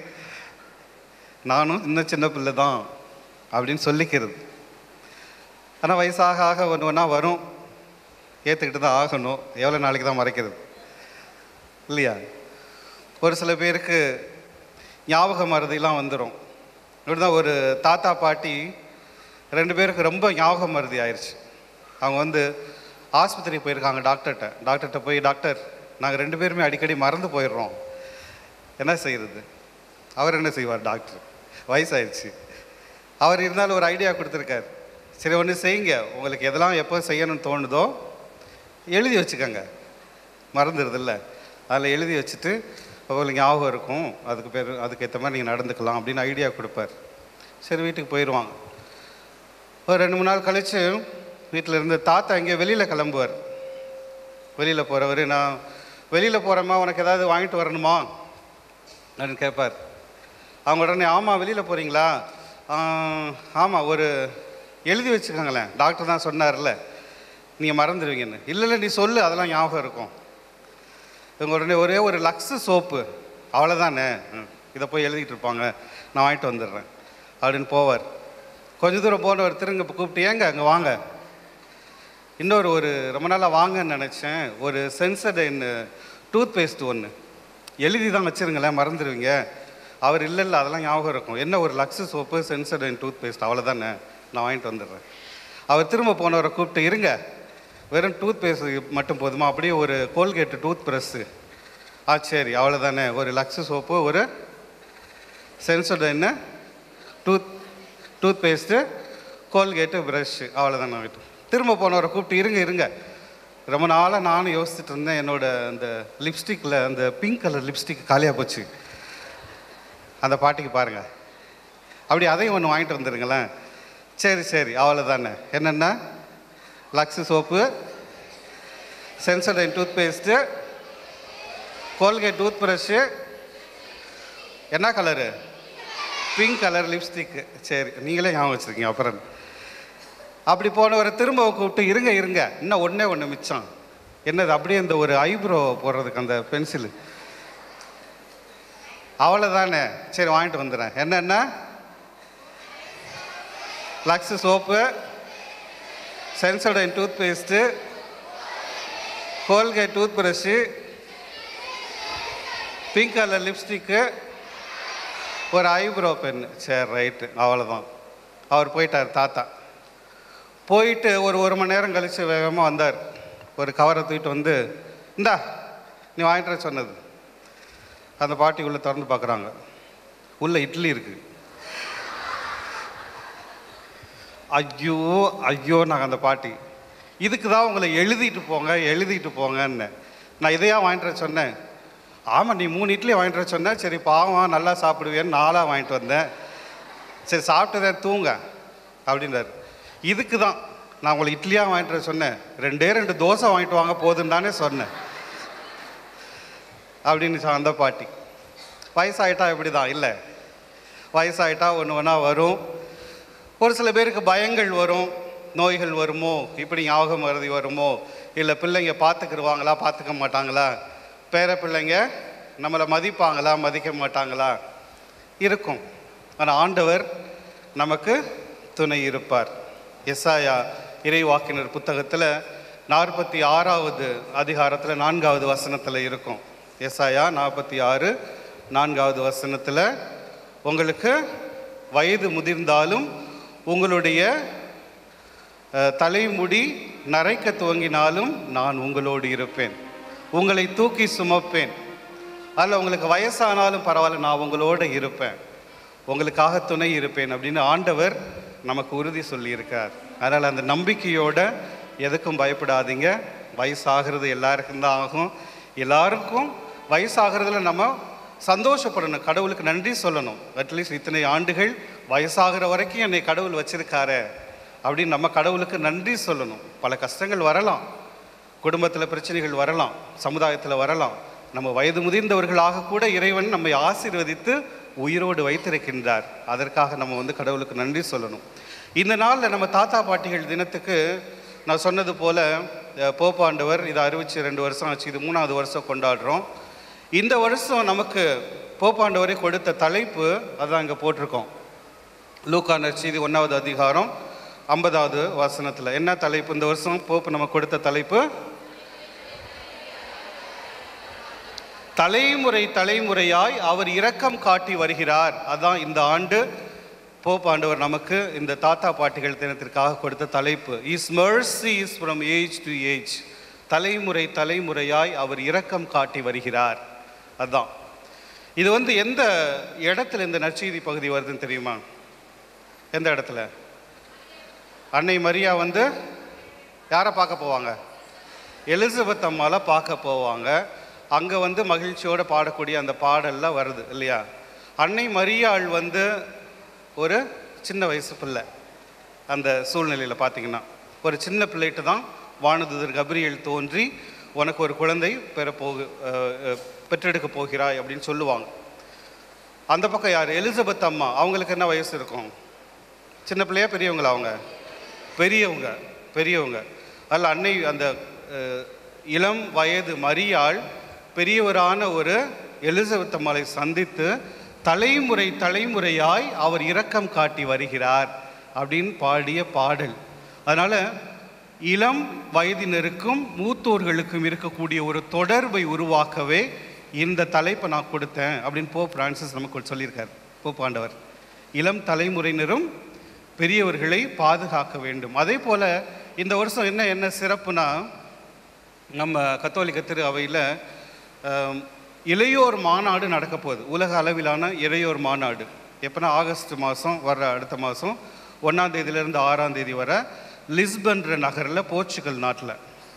நானும் இன்னும் சின்ன பிள்ளை தான் அப்படின்னு சொல்லிக்கிறது ஆனால் வயசாக ஆக ஒன்று ஒன்றா வரும் ஏற்றுக்கிட்டு தான் ஆகணும் எவ்வளோ நாளைக்கு தான் மறைக்கிறது இல்லையா ஒரு சில பேருக்கு ஞாபக மருதிலாம் வந்துடும் இப்படி தான் ஒரு தாத்தா பாட்டி ரெண்டு பேருக்கு ரொம்ப ஞாபக மருதி ஆயிடுச்சு அவங்க வந்து ஆஸ்பத்திரி போயிருக்காங்க டாக்டர்கிட்ட டாக்டர்கிட்ட போய் டாக்டர் நாங்கள் ரெண்டு பேருமே அடிக்கடி மறந்து போயிடுறோம் என்ன செய்யறது அவர் என்ன செய்வார் டாக்டர் வயசாயிடுச்சு அவர் இருந்தாலும் ஒரு ஐடியா கொடுத்துருக்காரு சரி ஒன்று செய்யுங்க உங்களுக்கு எதெல்லாம் எப்போ செய்யணும்னு தோணுதோ எழுதி வச்சுக்கோங்க மறந்துடுதில்ல அதில் எழுதி வச்சுட்டு உங்களுக்கு ஞாபகம் இருக்கும் அதுக்கு பேர் அதுக்கு ஏற்ற மாதிரி நீங்கள் நடந்துக்கலாம் அப்படின்னு ஐடியா கொடுப்பார் சரி வீட்டுக்கு போயிடுவாங்க ஒரு ரெண்டு மூணு நாள் கழித்து வீட்டில் இருந்து தாத்தா எங்கேயோ வெளியில் கிளம்புவார் வெளியில் போகிறவர் நான் வெளியில் போகிறேம்மா உனக்கு ஏதாவது வாங்கிட்டு வரணுமா அப்படின்னு கேட்பார் அவங்க உடனே ஆமாம் வெளியில் போகிறீங்களா ஆமாம் ஒரு எழுதி வச்சுக்கோங்களேன் டாக்டர் தான் சொன்னார்ல நீங்கள் மறந்துடுவீங்கன்னு இல்லை இல்லை நீ சொல்லு அதெல்லாம் ஞாபகம் இருக்கும் இவங்க உடனே ஒரே ஒரு லக்ஸு சோப்பு அவ்வளோதானே ம், இதை போய் எழுதிட்டு இருப்பாங்க நான் வாங்கிட்டு வந்துடுறேன் அப்படின்னு போவார் கொஞ்ச தூரம் போனவர் திருங்க கூப்பிட்டு ஏங்க அங்கே வாங்க இன்னொரு ஒரு ரொம்ப நாளாக வாங்கன்னு நினச்சேன் ஒரு சென்சடைன் டூத் பேஸ்ட் ஒன்று எழுதி தான் வச்சுருங்களேன் மறந்துடுவீங்க அவர் இல்லை இல்லை அதெல்லாம் ஞாபகம் இருக்கும் என்ன ஒரு Lux soap Sensodyne tooth paste அவ்வளோதானே நான் வாங்கிட்டு வந்துடுறேன் அவர் திரும்ப போனவரை கூப்பிட்டு இருங்க வெறும் டூத் பேஸ்ட் மட்டும் போதுமா அப்படியே ஒரு கோல்கேட்டு டூத் ப்ரஷ்ஷு ஆ சரி அவ்வளோதானே ஒரு லக்ஸு சோப்பு ஒரு சென்சடைன்னு tooth tooth paste Colgate brush அவ்வளோதான் நான் வீட்டு திரும்ப போனவரை கூப்பிட்டு இருங்க இருங்க ரொம்ப நாளாக நானும் யோசிச்சுட்டு இருந்தேன் என்னோட அந்த லிப்ஸ்டிக்கில் அந்த பிங்க் கலர் லிப்ஸ்டிக் காலியாக போச்சு அந்த பாட்டிக்கு பாருங்கள் அப்படி அதையும் ஒன்று வாங்கிட்டு வந்துடுங்களேன் சரி சரி அவ்வளோதானே என்னென்ன Lux soap Sensodyne tooth paste Colgate tooth brush என்ன கலரு பிங்க் கலர் லிப்ஸ்டிக்கு சரி நீங்களே ஞாபகம் வச்சுருக்கீங்க அப்புறம் என்ன? அப்படி போனவரை திரும்ப கூப்பிட்டு இருங்க இருங்க இன்னும் ஒன்றே ஒன்று மிச்சம் என்னது அப்படியே இந்த ஒரு ஐப்ரோ போடுறதுக்கு அந்த பென்சிலு அவ்வளோதானே சரி வாங்கிட்டு வந்துடுறேன் என்னென்ன Lux soap Sensodyne tooth paste Colgate tooth brush pink colour lipstick ஒரு ஐப்ரோ பென் சரி ரைட்டு அவ்வளோதான் அவர் போயிட்டார் தாத்தா போயிட்டு ஒரு ஒரு மணி நேரம் கழித்து வேகமாக வந்தார் ஒரு கவரை தூக்கிட்டு வந்து இந்தா நீ வாங்கிட்டு வர சொன்னது அந்த பாட்டி உள்ளே திறந்து பார்க்குறாங்க உள்ளே இட்லி இருக்குது ஐயோ ஐயோ நாங்கள் அந்த பாட்டி இதுக்கு தான் உங்களை எழுதிட்டு போங்க எழுதிட்டு போங்கன்னு நான் இதையா வாங்கிட்டு வர சொன்னேன் ஆமாம் நீ மூணு இட்லி வாங்கிட்டு வர சொன்னேன் சரி பாவம் நல்லா சாப்பிடுவேன்னு நாலாக வாங்கிட்டு வந்தேன் சரி சாப்பிட்டுதான் தூங்க அப்படின்றாரு இதுக்கு தான் நான் உங்களை இட்லியாக வாங்கிட்டு வர சொன்னேன் ரெண்டே ரெண்டு தோசை வாங்கிட்டு வாங்க போதுன்னு தானே சொன்னேன் அப்படின்னு சொ- அந்த பாட்டி வயசாயிட்டா இப்படி தான் இல்லை வயசாயிட்டா ஒன்று ஒன்றா வரும் ஒரு சில பேருக்கு பயங்கள் வரும் நோய்கள் வருமோ இப்படி ஞாபகம் மருதி வருமோ இல்லை பிள்ளைங்க பார்த்துக்கிருவாங்களா பார்த்துக்க மாட்டாங்களா பேர பிள்ளைங்க நம்மளை மதிப்பாங்களா மதிக்க மாட்டாங்களா இருக்கும் ஆனால் ஆண்டவர் நமக்கு துணை இருப்பார் எஸ்ஆயா இறைவாக்கினர் புத்தகத்தில் நாற்பத்தி ஆறாவது அதிகாரத்தில் நான்காவது வசனத்தில் இருக்கும் எஸ்ஆயா நாற்பத்தி ஆறு நான்காவது வசனத்தில் உங்களுக்கு வயது முதிர்ந்தாலும் உங்களுடைய அஹ், தலைமுடி நரைக்க துவங்கினாலும் நான் உங்களோடு இருப்பேன் உங்களை தூக்கி சுமப்பேன் அதில் உங்களுக்கு வயசானாலும் பரவாயில்ல நான் உங்களோட இருப்பேன் உங்களுக்காக துணை இருப்பேன் அப்படின்னு ஆண்டவர் நமக்கு உறுதி சொல்லியிருக்கார் அதனால் அந்த நம்பிக்கையோட எதுக்கும் பயப்படாதீங்க வயசாகிறது எல்லாருக்கும் தான் ஆகும் எல்லாருக்கும் வயசாகிறதுல நம்ம சந்தோஷப்படணும் கடவுளுக்கு நன்றி சொல்லணும் அட்லீஸ்ட் இத்தனை ஆண்டுகள் வயசாகிற வரைக்கும் என்னை கடவுள் வச்சிருக்காரு அப்படின்னு நம்ம கடவுளுக்கு நன்றி சொல்லணும் பல கஷ்டங்கள் வரலாம் குடும்பத்தில் பிரச்சனைகள் வரலாம் சமுதாயத்தில் வரலாம் நம்ம வயது முதிர்ந்தவர்களாக கூட இறைவன் நம்மை ஆசீர்வதித்து உயிரோடு வைத்திருக்கின்றார் அதற்காக நம்ம வந்து கடவுளுக்கு நன்றி சொல்லணும் இந்த நாளில் நம்ம தாத்தா பாட்டிகள் தினத்துக்கு நான் சொன்னது போல் அஹ், போப்பாண்டவர் இதை அறிவிச்சு ரெண்டு வருஷம் ஆச்சு இது மூணாவது வருஷம் கொண்டாடுறோம் இந்த வருஷம் நமக்கு போப்பாண்டவரை கொடுத்த தலைப்பு அதான் இங்கே போட்டிருக்கோம் லூக்கா நற்செய்தி ஒன்றாவது அதிகாரம் ஐம்பதாவது வசனத்தில் என்ன தலைப்பு இந்த வருஷம் போப்பு நமக்கு கொடுத்த தலைப்பு தலைமுறை தலைமுறையாய் அவர் இரக்கம் காட்டி வருகிறார் அதான் இந்த ஆண்டு போப்பாண்டவர் நமக்கு இந்த தாத்தா பாட்டிகள் தினத்திற்காக கொடுத்த தலைப்பு is mercy is from age to age தலைமுறை தலைமுறையாய் அவர் இரக்கம் காட்டி வருகிறார் அதான் இது வந்து எந்த இடத்துல இந்த நற்செய்தி பகுதி வருதுன்னு தெரியுமா எந்த இடத்துல அன்னை மரியா வந்து யாரை பார்க்க போவாங்க எலிசபெத் அம்மாவை பார்க்க போவாங்க அங்கே வந்து மகிழ்ச்சியோடு பாடக்கூடிய அந்த பாடல்லாம் வருது இல்லையா அன்னை மரியாள் வந்து ஒரு சின்ன வயசு பிள்ளை அந்த சூழ்நிலையில் பார்த்தீங்கன்னா ஒரு சின்ன பிள்ளைகிட்ட தான் வானதுதர் கபிரியல் தோன்றி உனக்கு ஒரு குழந்தை பெற போகு அஹ், அஹ், பெற்றெடுக்க போகிறாய் அப்படின்னு சொல்லுவாங்க அந்த பக்கம் யார் எலிசபெத் அம்மா அவங்களுக்கு என்ன வயசு இருக்கும் சின்ன பிள்ளையா பெரியவங்களா அவங்க பெரியவங்க பெரியவங்க அதில் அன்னை அந்த அஹ், இளம் வயது மரியாள் பெரியவரான ஒரு எலிசபெத் அம்மாளை சந்தித்து தலைமுறை தலைமுறையாய் அவர் இரக்கம் காட்டி வருகிறார் அப்படின்னு பாடிய பாடல் அதனால் இளம் வயதினருக்கும் மூத்தோர்களுக்கும் இருக்கக்கூடிய ஒரு தொடர்பை உருவாக்கவே இந்த தலைப்பை நான் கொடுத்தேன் அப்படின்னு போப் பிரான்சிஸ் நமக்கு சொல்லியிருக்கார் போப் ஆண்டவர் இளம் தலைமுறையினரும் பெரியவர்களை பாதுகாக்க வேண்டும் அதே போல் இந்த வருஷம் என்ன என்ன சிறப்புனா நம்ம கத்தோலிக்க திரு அவையில் ஆம், இளையோர் மாநாடு நடக்க போகுது உலக அளவிலான இளையோர் மாநாடு எப்போனா ஆகஸ்ட் மாதம் வர்ற அடுத்த மாதம் ஒன்றாம் தேதியிலேருந்து ஆறாம் தேதி வர லிஸ்பன்ற நகரில் போர்ச்சுகல் நாட்டில்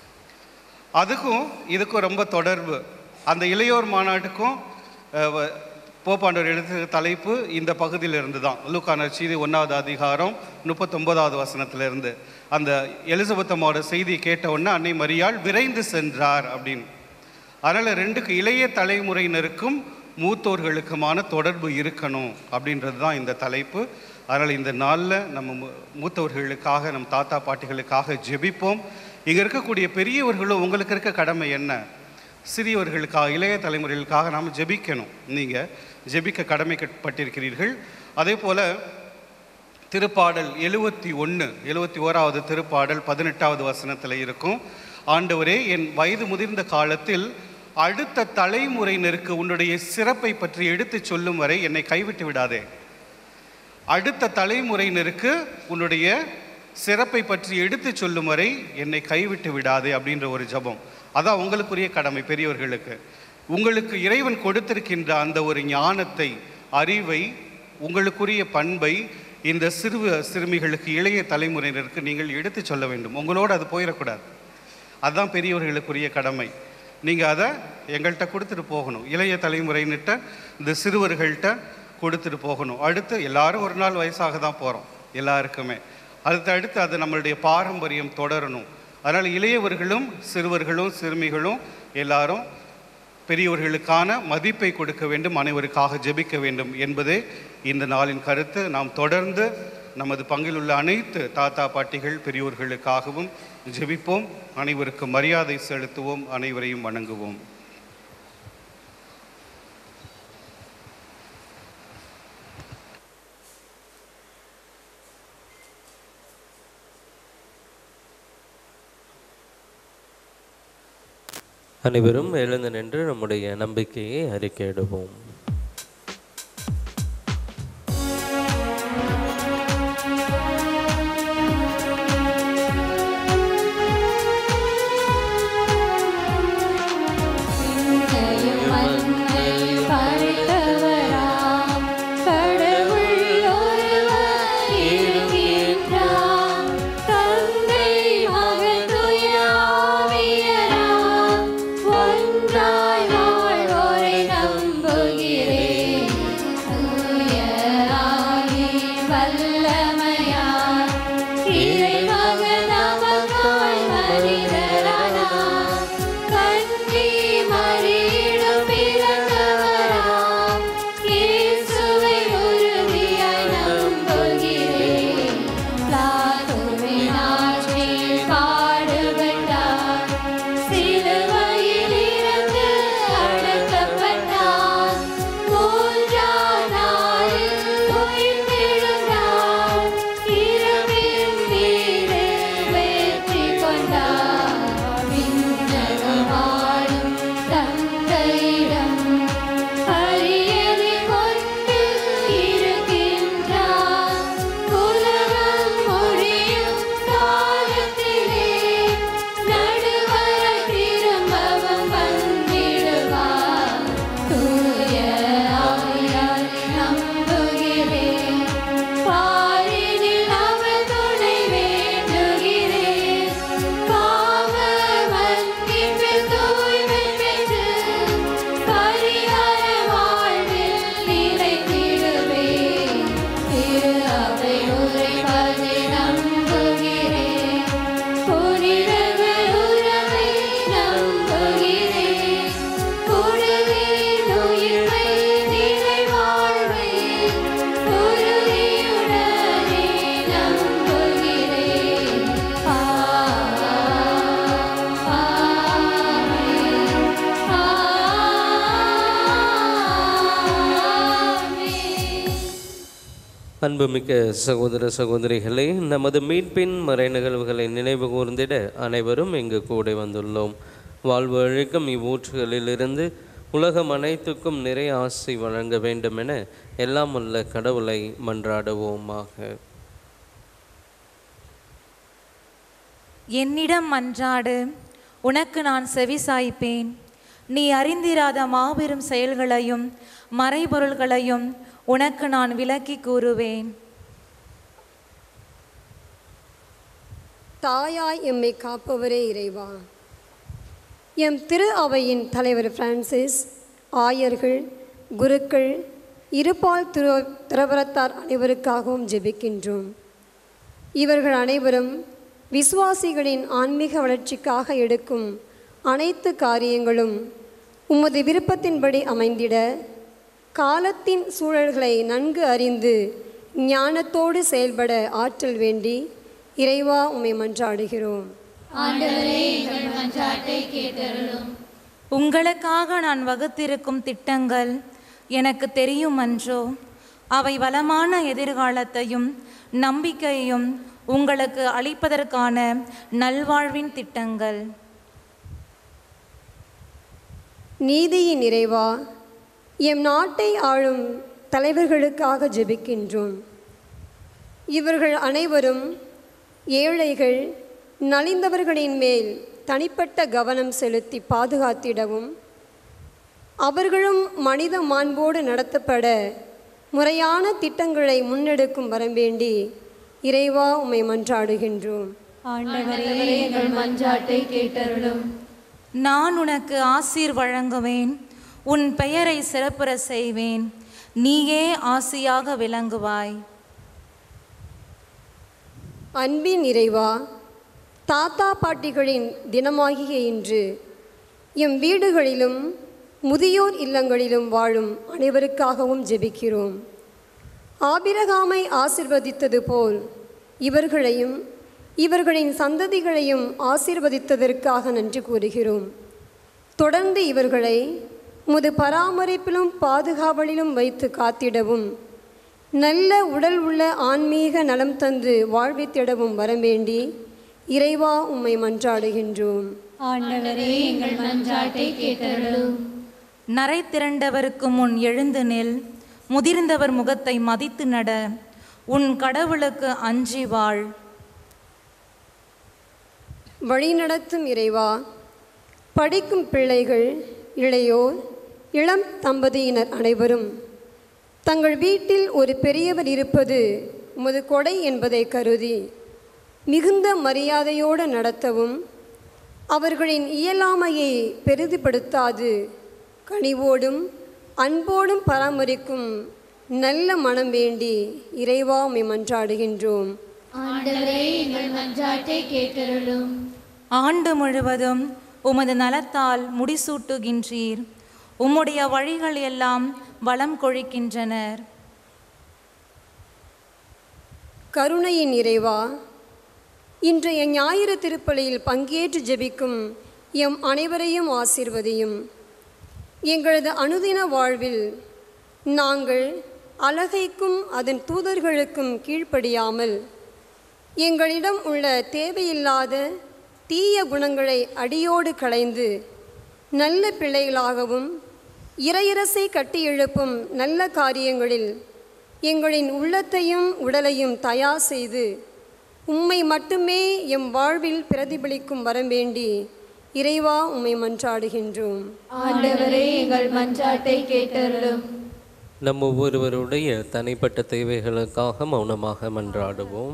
அதுக்கும் இதுக்கும் ரொம்ப தொடர்பு அந்த இளையோர் மாநாட்டுக்கும் அஹ், வ- போப்பாண்டவர் எழுதிய தலைப்பு இந்த பகுதியிலிருந்து தான் லூக்கா நற்செய்தி ஒன்றாவது அதிகாரம் முப்பத்தொன்பதாவது வசனத்திலிருந்து அந்த எலிசபெத் அம்மாவோட செய்தியை கேட்ட உடனே அன்னை மரியாள் விரைந்து சென்றார் அப்படின்னு அதனால் ரெண்டுக்கு இளைய தலைமுறையினருக்கும் மூத்தோர்களுக்குமான தொடர்பு இருக்கணும் அப்படின்றது தான் இந்த தலைப்பு அதனால் இந்த நாளில் நம்ம மூ- மூத்தவர்களுக்காக நம் தாத்தா பாட்டிகளுக்காக ஜெபிப்போம் இங்கே இருக்கக்கூடிய பெரியவர்களும் உங்களுக்கு இருக்க கடமை என்ன சிறியவர்களுக்காக இளைய தலைமுறைகளுக்காக நாம் ஜெபிக்கணும் நீங்கள் ஜெபிக்க கடமைப்பட்டிருக்கிறீர்கள் அதே போல் திருப்பாடல் எழுவத்தி ஒன்று எழுவத்தி ஓராவது திருப்பாடல் பதினெட்டாவது வசனத்தில் இருக்கும் ஆண்டவரே என் வயது முதிர்ந்த காலத்தில் அடுத்த தலைமுறையினருக்கு உன்னுடைய சிறப்பை பற்றி எடுத்துச் சொல்லும் வரை என்னை கைவிட்டு விடாதே அடுத்த தலைமுறையினருக்கு உன்னுடைய சிறப்பை பற்றி எடுத்துச் சொல்லும் வரை என்னை கைவிட்டு விடாதே அப்படின்ற ஒரு ஜெபம் அதான் உங்களுக்குரிய கடமை பெரியவர்களுக்கு உங்களுக்கு இறைவன் கொடுத்திருக்கின்ற அந்த ஒரு ஞானத்தை அறிவை உங்களுக்குரிய பண்பை இந்த சிறுவ சிறுமிகளுக்கு இளைய தலைமுறையினருக்கு நீங்கள் எடுத்துச் சொல்ல வேண்டும் உங்களோடு அது போயிடக்கூடாது அதுதான் பெரியவர்களுக்குரிய கடமை நீங்கள் அதை எங்கள்கிட்ட கொடுத்துட்டு போகணும் இளைய தலைமுறையினிட்ட இந்த சிறுவர்கள்ட்ட கொடுத்துட்டு போகணும் அடுத்து எல்லாரும் ஒரு நாள் வயசாக தான் போகிறோம் எல்லாருக்குமே அடுத்து அடுத்து அது நம்மளுடைய பாரம்பரியம் தொடரணும் அதனால் இளையவர்களும் சிறுவர்களும் சிறுமிகளும் எல்லாரும் பெரியவர்களுக்கான மதிப்பை கொடுக்க வேண்டும் அனைவருக்காக ஜெபிக்க வேண்டும் என்பதே இந்த நாளின் கருத்து நாம் தொடர்ந்து நமது பங்கில் உள்ள அனைத்து தாத்தா பாட்டிகள் பெரியோர்களுக்காகவும் ஜெபிப்போம் அனைவருக்கும் மரியாதை செலுத்துவோம் அனைவரையும் வணங்குவோம் அனைவரும் எழுந்து நின்று நம்முடைய நம்பிக்கையை அறிக்கையிடுவோம் படைத்தவராம் கடவுள் ஒருவர் இருக்கின்றார். தந்தை மகன் தூய ஆவியராம் ஒன்றாய் வாழ்வோரை நம்புகிறோம் அன்புமிக்க சகோதர சகோதரிகளே நமது மீட்பின் மறை நிகழ்வுகளை நினைவு கூர்ந்திட அனைவரும் இங்கு கூட வந்துள்ளோம் வாழ்வு அழிக்கும் இவ்வூற்றுகளிலிருந்து உலகம் அனைத்துக்கும் நிறைய ஆசை வழங்க வேண்டுமென எல்லாம் உள்ள கடவுளை மன்றாடுவோமாக என்னிடம் மன்றாடு உனக்கு நான் செவி சாய்ப்பேன் நீ அறிந்திராத மாபெரும் செயல்களையும் மறைபொருள்களையும் உனக்கு நான் விளக்கி கூறுவேன் தாயாய் எம்மை காப்பவரே இறைவா எம் திரு அவையின் தலைவர் பிரான்சிஸ் ஆயர்கள் குருக்கள் இருபால் திரு திரவரத்தார் அனைவருக்காகவும் ஜெபிக்கின்றோம் இவர்கள் அனைவரும் விசுவாசிகளின் ஆன்மீக வளர்ச்சிக்காக எடுக்கும் அனைத்து காரியங்களும் உமது விருப்பத்தின்படி அமைந்திட காலத்தின் சூழல்களை நன்கு அறிந்து ஞானத்தோடு செயல்பட ஆற்றல் வேண்டி இறைவா உம்மை மன்றாடுகிறோம் உங்களுக்காக நான் வகுத்திருக்கும் திட்டங்கள் எனக்கு தெரியும் அன்றோ அவை வளமான எதிர்காலத்தையும் நம்பிக்கையையும் உங்களுக்கு அளிப்பதற்கான நல்வாழ்வின் திட்டங்கள் நீதியின் இறைவா எம் நாட்டை ஆளும் தலைவர்களுக்காக ஜெபிக்கின்றோம் இவர்கள் அனைவரும் ஏழைகள் நலிந்தவர்களின் மேல் தனிப்பட்ட கவனம் செலுத்தி பாதுகாத்திடவும் அவர்களும் மனித மாண்போடு நடத்தப்பட முறையான திட்டங்களை முன்னெடுக்கும் வரம் வேண்டி இறைவா உம்மை மன்றாடுகின்றோம் நான் உனக்கு ஆசீர் வழங்குவேன் உன் பெயரை சிறப்புற செய்வேன் நீயே ஆசியாக விளங்குவாய் அன்பின் இறைவா தாத்தா பாட்டிகளின் தினமாகிய இன்று எம் வீடுகளிலும் முதியோர் இல்லங்களிலும் வாழும் அனைவருக்காகவும் ஜெபிக்கிறோம் ஆபிரகாமை ஆசிர்வதித்தது போல் இவர்களையும் இவர்களின் சந்ததிகளையும் ஆசீர்வதித்ததற்காக நன்றி கூறுகிறோம் தொடர்ந்து இவர்களை முது பராமரிப்பிலும் பாதுகாவலிலும் வைத்து காத்திடவும் நல்ல உடல் உள்ள ஆன்மீக நலம் தந்து வாழ்வித்திடவும் வரவேண்டி இறைவா உம்மை மன்றாடுகின்றோம் நரை திரண்டவருக்கு முன் எழுந்து நில் முதிர்ந்தவர் முகத்தை மதித்து நட உன் கடவுளுக்கு அஞ்சி வாழ் வழிநடத்தும் இறைவா படிக்கும் பிள்ளைகள் இளையோர் இளம் தம்பதியினர் அனைவரும் தங்கள் வீட்டில் ஒரு பெரியவர் இருப்பது உமது கொடை என்பதை கருதி மிகுந்த மரியாதையோடு நடத்தவும் அவர்களின் இயலாமையை பெரிதுபடுத்தாது கனிவோடும் அன்போடும் பராமரிக்கும் நல்ல மனம் வேண்டி இறைவா உம்மை மன்றாடுகின்றோம் ஆண்டு முழுவதும் உமது நலத்தால் முடிசூட்டுகின்றீர் உம்முடைய வழிகள் எல்லாம் வளம் கொழிக்கின்றனர் கருணையின் இறைவா இன்றைய ஞாயிறு திருப்பலியில் பங்கேற்று ஜெபிக்கும் எம் அனைவரையும் ஆசீர்வதியும் எங்களது அனுதின வாழ்வில் நாங்கள் அழகைக்கும் அதன் தூதர்களுக்கும் கீழ்ப்படியாமல் எங்களிடம் உள்ள தேவையில்லாத தீய குணங்களை அடியோடு களைந்து நல்ல பிள்ளைகளாகவும் இறையரசை கட்டியெழுப்பும் நல்ல காரியங்களில் எங்களின் உள்ளத்தையும் உடலையும் தயார் செய்து உம்மை மட்டுமே எம் வாழ்வில் பிரதிபலிக்கும் வரம் வேண்டி இறைவா உம்மை மன்றாடுகின்றோம் நம் ஒவ்வொருவருடைய தனிப்பட்ட தேவைகளுக்காக மௌனமாக மன்றாடுவோம்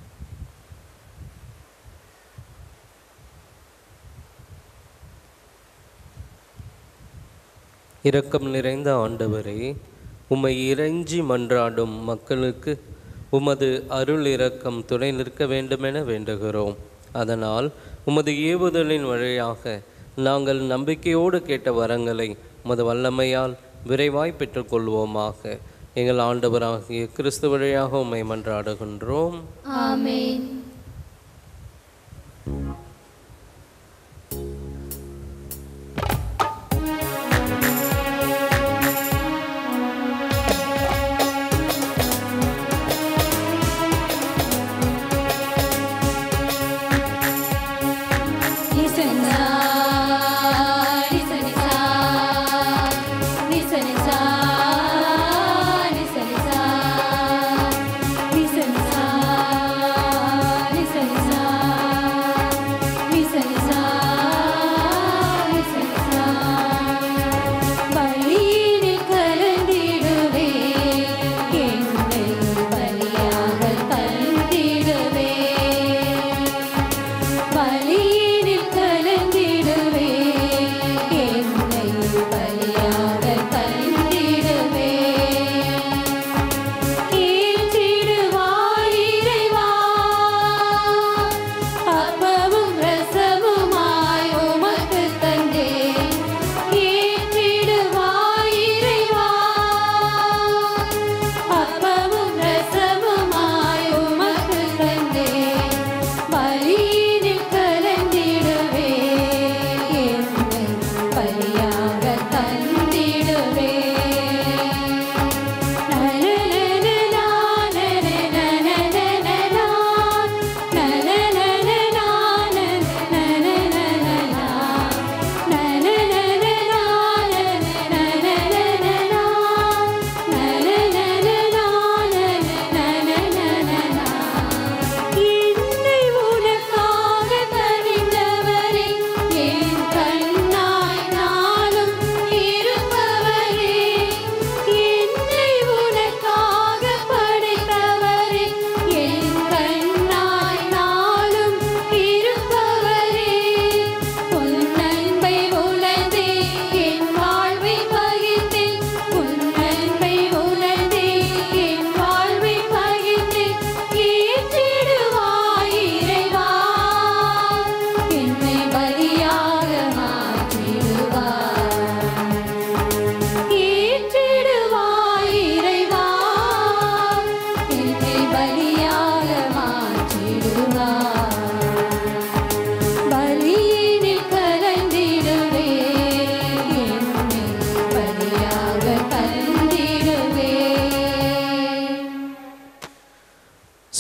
இரக்கம் நிறைந்த ஆண்டவரே உம்மை இறைஞ்சி மன்றாடும் மக்களுக்கு உமது அருள் இரக்கம் துணை நிற்க வேண்டுமென வேண்டுகிறோம் அதனால் உமது ஏவுதலின் வழியாக நாங்கள் நம்பிக்கையோடு கேட்ட வரங்களை உமது வல்லமையால் விரைவாய் பெற்றுக்கொள்வோமாக எங்கள் ஆண்டவராகிய கிறிஸ்து வழியாக உம்மை மன்றாடுகின்றோம்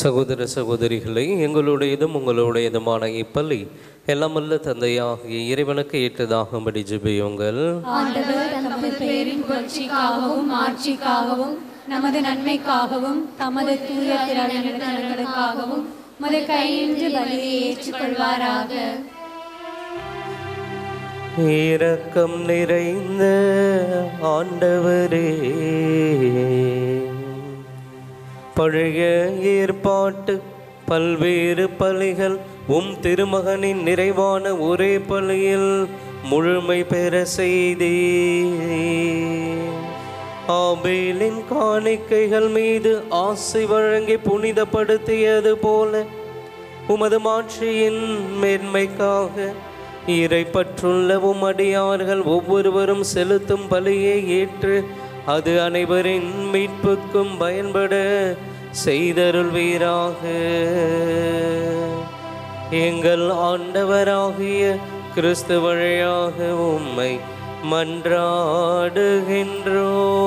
சகோதர சகோதரிகளை எங்களுடையதும் உங்களுடையதுமான இப்பள்ளி எல்லாமல்ல தந்தையாகிய இறைவனுக்கு ஏற்றதாகும்படி ஜெபியுங்கள் ஆண்டவர் தமது பெயரின் புகழ்ச்சிக்காகவும் ஆட்சிக்காகவும் நமது நன்மைக்காகவும் தமது தூய திறன்களுக்காகவும் உமது கையின்றி பலியை ஏற்றுக்கொள்வாராக இரக்கம் நிறைந்த ஆண்டவரே பழைய ஏற்பாட்டு பல்வேறு பலிகள் உம் திருமகனின் நிறைவான ஒரே பலியில் முழுமை பெற செய்தே ஆபேலின் காணிக்கைகள் மீது ஆசை வழங்கி புனிதப்படுத்தியது போல உமது மாட்சியின் மேன்மைக்காக இறைப்பற்றுள்ள உம் அடியார்கள் ஒவ்வொருவரும் செலுத்தும் பலியை ஏற்று அது அனைவரின் மீட்புக்கும் பயன்பட செய்தருள்வீராக எங்கள் ஆண்டவராகிய கிறிஸ்து வழியாக உம்மை மன்றாடுகின்றோ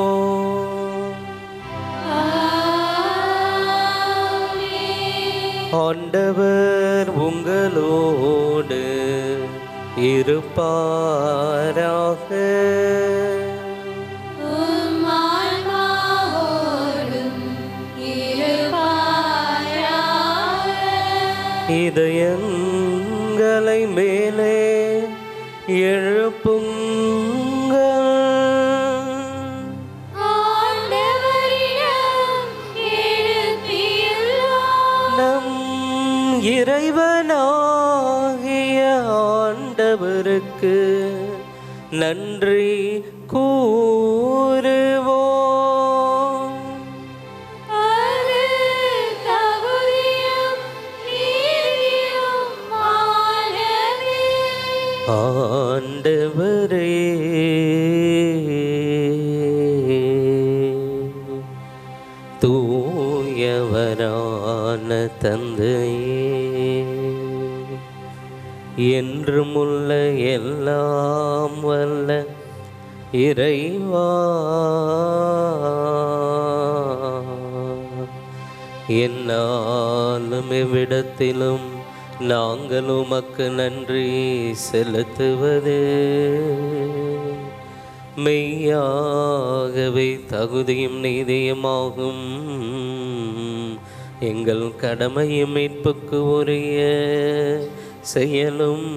ஆண்டவர் உங்களோடு இருப்பாராக இதயங்களை மேலே எழுப்புங்கள் நம் இறைவனாகிய ஆண்டவருக்கு நன்றி கூறுவோம் ஆண்டவரே தூயவரான தந்தையே என்றுமுள்ள எல்லாம் வல்ல இறைவா என்னாலும் எவ்விடத்திலும் நாங்கள் உமக்கு நன்றி செலுத்துவது மெய்யாகவே தகுதியும் நீதியுமாகும் எங்கள் கடமையும் மீட்புக்கு உரிய செயலும்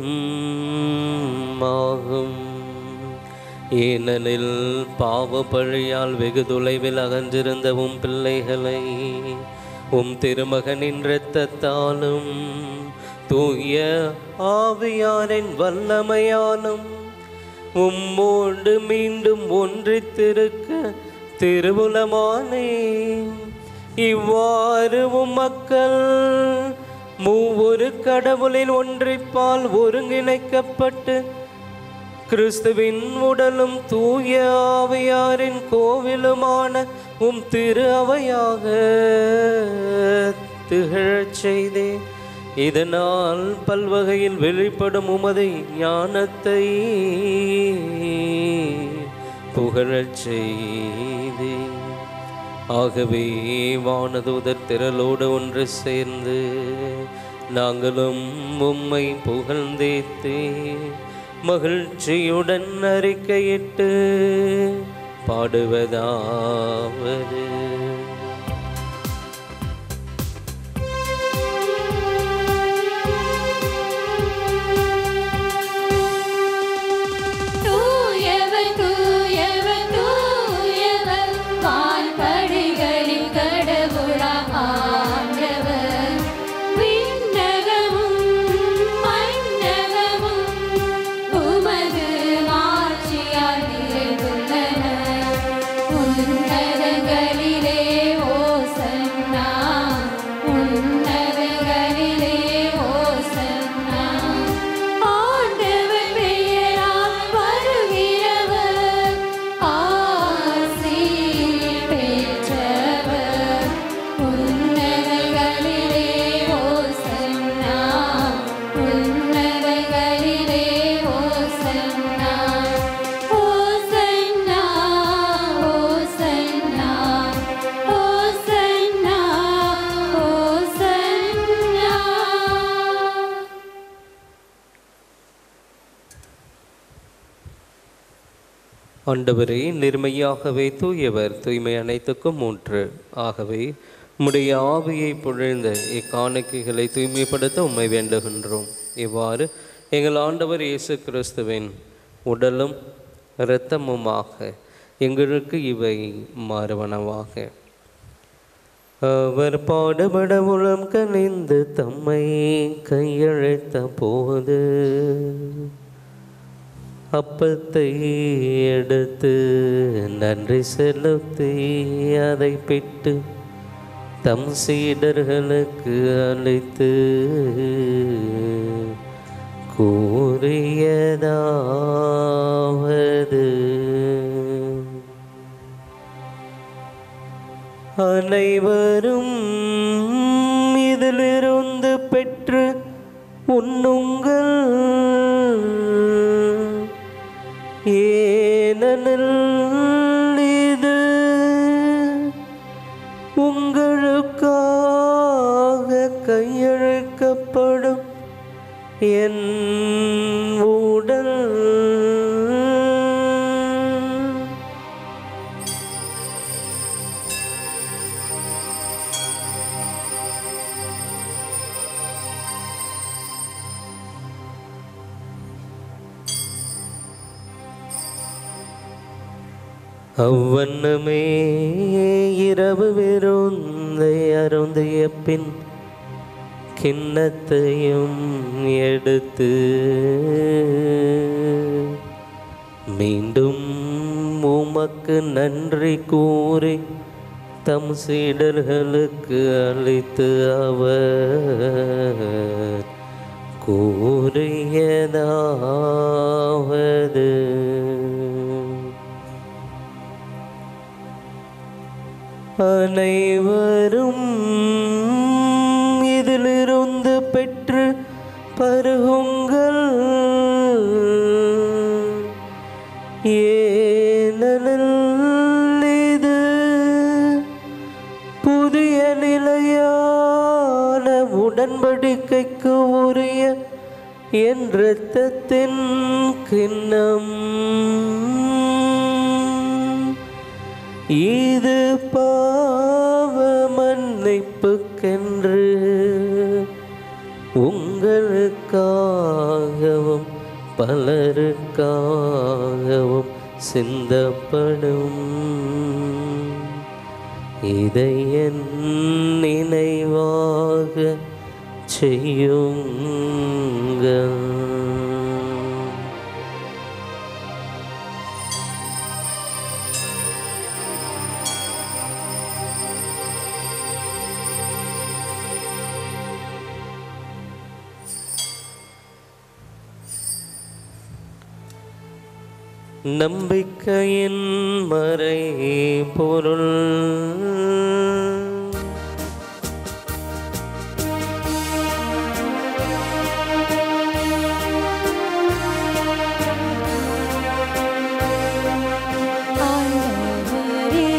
ஆகும் ஏனெனில் பாவ பழியால் வெகு தொலைவில் அகன்றிருந்த உம் பிள்ளைகளை உம் திருமகனின் இரத்தத்தாலும் தூய ஆவியாரின் வல்லமையாலும் உம்மோடு மீண்டும் ஒன்றித்திருக்க திருவுலமானே இவ்வாறு உம் மக்கள் மூவொரு கடவுளின் ஒன்றிப்பால் ஒருங்கிணைக்கப்பட்டு கிறிஸ்துவின் உடலும் தூய ஆவியாரின் கோவிலுமான உம் திரு அவையாக திகழச் செய்தே இதனால் பல்வகையில் வெளிப்படும் உமது ஞானத்தை புகழச் செய்தே ஆகவே வானதூதர் திரளோடு ஒன்று சேர்ந்து நாங்களும் உம்மை புகழ்ந்தேத்தே மகிழ்ச்சியுடன் அறிக்கையிட்டு பாடுவதாவது தூயவர் தூயவர் தூயவர் வான்படைகளின் கடவுளாம் ஆண்டவர் விண்ணகமும் மண்ணகமும் உமது மாட்சியால் நிறைந்துள்ளன உன்னதங்களிலே ஆண்டவரே நிர்மையாகவே தூயவர் தூய்மை அனைத்துக்கும் மூன்று ஆகவே உம்முடைய ஆவியை பொழிந்த இக்காணிக்கைகளை தூய்மைப்படுத்த உம்மை வேண்டுகின்றோம் இவ்வாறு எங்கள் ஆண்டவர் இயேசு கிறிஸ்துவின் உடலும் இரத்தமுமாக எங்களுக்கு இவை மாறுவனவாக அவர் பாடுபட உளம் கனிந்து தம்மை கையழைத்த போது அப்பத்தை எடுத்து நன்றி செலுத்தி அதை பிட்டு தம் சீடர்களுக்கு அளித்து கூறியதாவது அனைவரும் இதிலிருந்து பெற்று உண்ணுங்கள் ஏனெனில் இது உங்களுக்காக கையழைக்கப்படும் என் உடல் அவ்வண்ணமே இரவு விருந்தை அருந்திய பின் கிண்ணத்தையும் எடுத்து மீண்டும் உமக்கு நன்றி கூறி தம் சீடர்களுக்கு அளித்து அவர் கூறியதாவது அனைவரும் இதிலிருந்து பெற்று பருகுங்கள் ஏனெனில் இது புதிய நிலையான உடன்படிக்கைக்கு உரிய என் இரத்தத்தின் கிண்ணம் இது பாவ மன்னிப்புக்கென்று உங்களுக்காகவும் பலருக்காகவும் சிந்தப்படும் இதை என் நினைவாக செய்யுங்கள் நம்பிக்கையின் மறை பொருள் ஆண்டவரே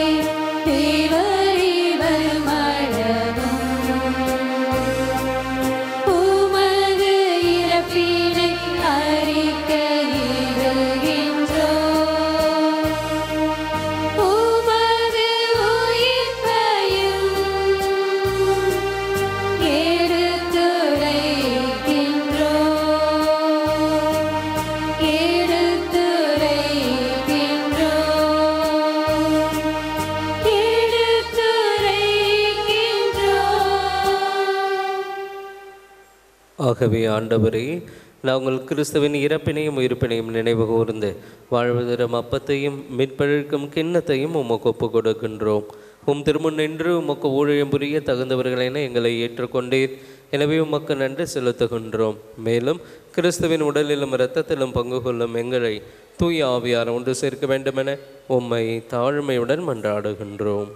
தேவரீவர் மழவும் உமது இறப்பினை அறிக்கையிடுகின்றோம் உமது உயிர்ப்பையும் எடுத்துரைக்கின்றோம் எடுத்துரைக்கின்றோம் எடுத்துரைக்கின்றோம் ஆகவே ஆண்டவரே நாங்கள் கிறிஸ்துவின் இறப்பினையும் உயிர்ப்பினையும் நினைவு கூர்ந்து வாழ்வதரும் அப்பத்தையும் மீட்பழிக்கும் கிண்ணத்தையும் உமக்கு ஒப்புக் கொடுக்கின்றோம் உம் திருமுன் நின்று உமக்கு ஊழியம் புரிய தகுந்தவர்களென எங்களை ஏற்றுக்கொண்டீர் எனவே உமக்கு நன்றி செலுத்துகின்றோம் மேலும் கிறிஸ்துவின் உடலிலும் இரத்தத்திலும் பங்கு கொள்ளும் எங்களை தூய ஆவியார் ஒன்று சேர்க்க வேண்டுமென உம்மை தாழ்மையுடன் மன்றாடுகின்றோம்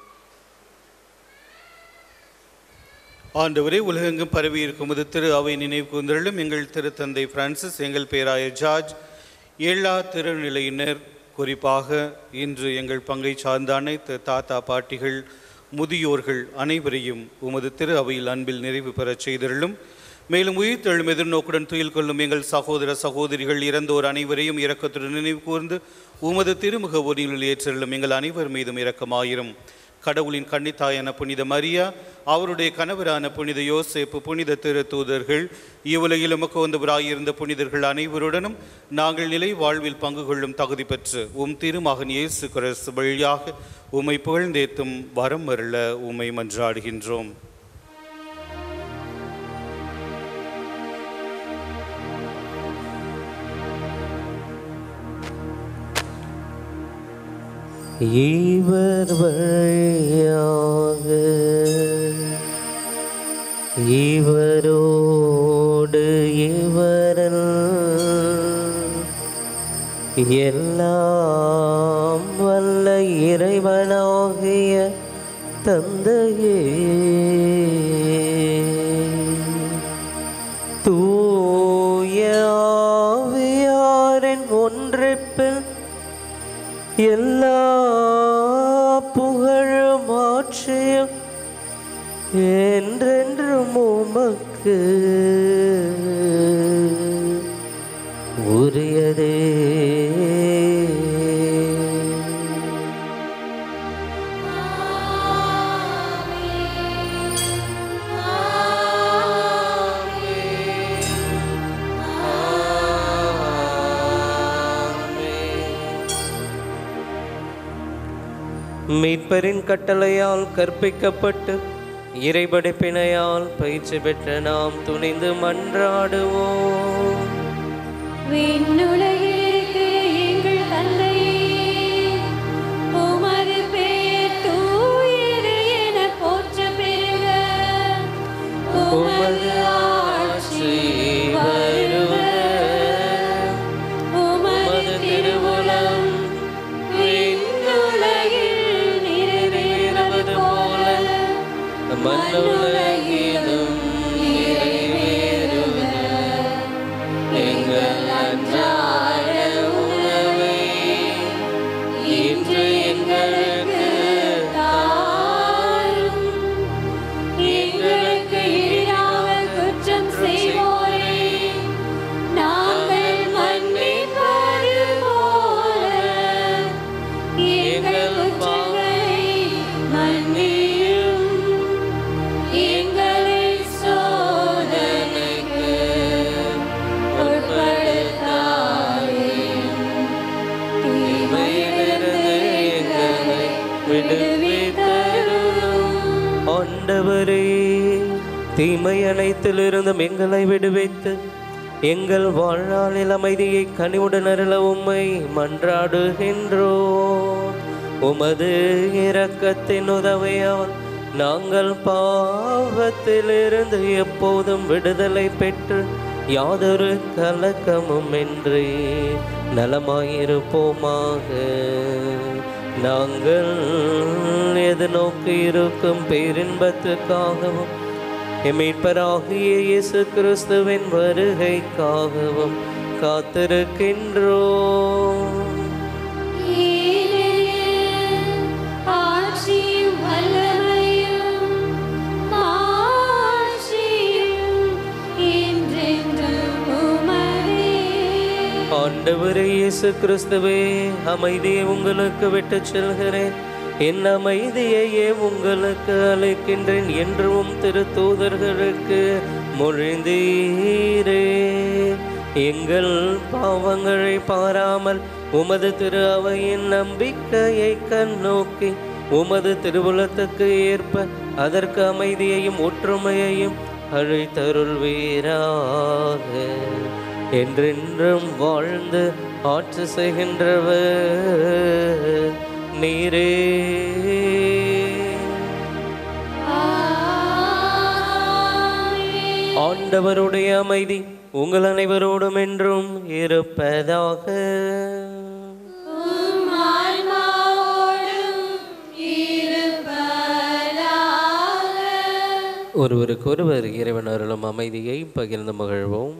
ஆண்டவரே உலகெங்கும் பரவி இருக்கும் இது திரு அவை நினைவு கூர்ந்தருளும் எங்கள் திருத்தந்தை பிரான்சிஸ் எங்கள் பேராய ஜார்ஜ் ஏழா திருநிலையினர் குறிப்பாக இன்று எங்கள் பங்கை சார்ந்த அனைத்து தாத்தா பாட்டிகள் முதியோர்கள் அனைவரையும் உமது திரு அவையில் அன்பில் நிறைவு பெறச் செய்தருளும் மேலும் உயிர்த்தெழும் எதிர்நோக்குடன் துயில் கொள்ளும் எங்கள் சகோதர சகோதரிகள் இறந்தோர் அனைவரையும் இரக்கத்துடன் நினைவு கூர்ந்து உமது திருமுக ஒரியில் ஏற்றெள்ளும் எங்கள் அனைவர் மீதும் இரக்கமாயிரும் கடவுளின் கன்னித்தாயான புனித மரியா அவருடைய கணவரான புனித யோசேப்பு புனித திரு தூதர்கள் இவ்வுலகில் உமக்கு வந்தவராயிருந்த புனிதர்கள் அனைவருடனும் நாங்கள் நிலை வாழ்வில் பங்கு கொள்ளும் தகுதி பெற்று உம் திருமகன் இயேசு கிறிஸ்து வழியாக உம்மை புகழ்ந்தேத்தும் வரம் வருள உம்மை மன்றாடுகின்றோம் இவர் வழியாக இவரோடு இவரில் எல்லாம் வல்ல இறைவனாகிய தந்தையே தூய ஆவியாரின் ஒன்றிப்பில் எல்லா புகழும் ஆட்சியும் என்றென்றும் உமக்கு உரியதே மீட்பரின் கட்டளையால் கற்பிக்கப்பட்டு இறைபடைப்பினையால் பயிற்சி பெற்ற நாம் துணிந்து மன்றாடுவோம் விண்ணுலகில் இருக்கிற எங்கள் தந்தையே உமது பெயர் தூயது என போற்ற பெறுக உமது ஆட்சி வருக உமது திருவுளம் விண்ணுலகில் நிறைவேறுவது போல மண்ணுலகிலும் நிறைவேறுக எங்கள் அன்றாட உணவை இன்று எங்களுக்கு தாரும். எங்களுக்கு எதிராக குற்றம் செய்வோரை நாங்கள் மன்னிப்பது போல எங்கள் குற்றங்களை மன்னியும் எங்களை சோதனைக்கு உட்படுத்தாதேயும் தீமையிலிருந்து எங்களை விடுவித்தருளும் ஆண்டவரே தீமை அனைத்திலிருந்தும் எங்களை விடுவித்து எங்கள் வாழ்நாளில் அமைதியை கனிவுடன் அருள உம்மை மன்றாடுகின்றோம் உமது இரக்கத்தின் உதவியால் நாங்கள் பாவத்திலிருந்து எப்போதும் விடுதலை பெற்று யாதொரு கலக்கமும் இன்றி நலமாயிருப்போமாக நாங்கள் எதிர்நோக்கி இருக்கும் பேரின்பத்துக்காகவும் எமீட்பராகிய இயேசு கிறிஸ்துவின் வருகைக்காகவும் காத்திருக்கின்றோம் ஆட்சியும் வல்லமையும் மாட்சியும் என்றென்றும் உமதே. ஆண்டவரே இயேசு கிறிஸ்துவே அமைதியை உங்களுக்கு விட்டுச் செல்கிறேன் என் அமைதியையே உங்களுக்கு அளிக்கின்றேன் என்றும் திருத்தூதர்களுக்கு மொழிந்தீரே எங்கள் பாவங்களை பாராமல் உமது திரு அவையின் நம்பிக்கையை கண்ணோக்கி உமது திருவுலத்துக்கு ஏற்ப அதற்கு அமைதியையும் ஒற்றுமையையும் அழைத்தருள்வீராக என்றென்றும் வாழ்ந்து ஆட்சி செய்கின்றவர் நீரே ஆண்டவருடைய அமைதி உங்கள் அனைவரோடும் என்றும் இருப்பதாக உம் ஆன்மாவோடும் இருப்பதாக. ஒருவருக்கொருவர் இறைவன் அருளும் அமைதியை பகிர்ந்து மகிழ்வோம்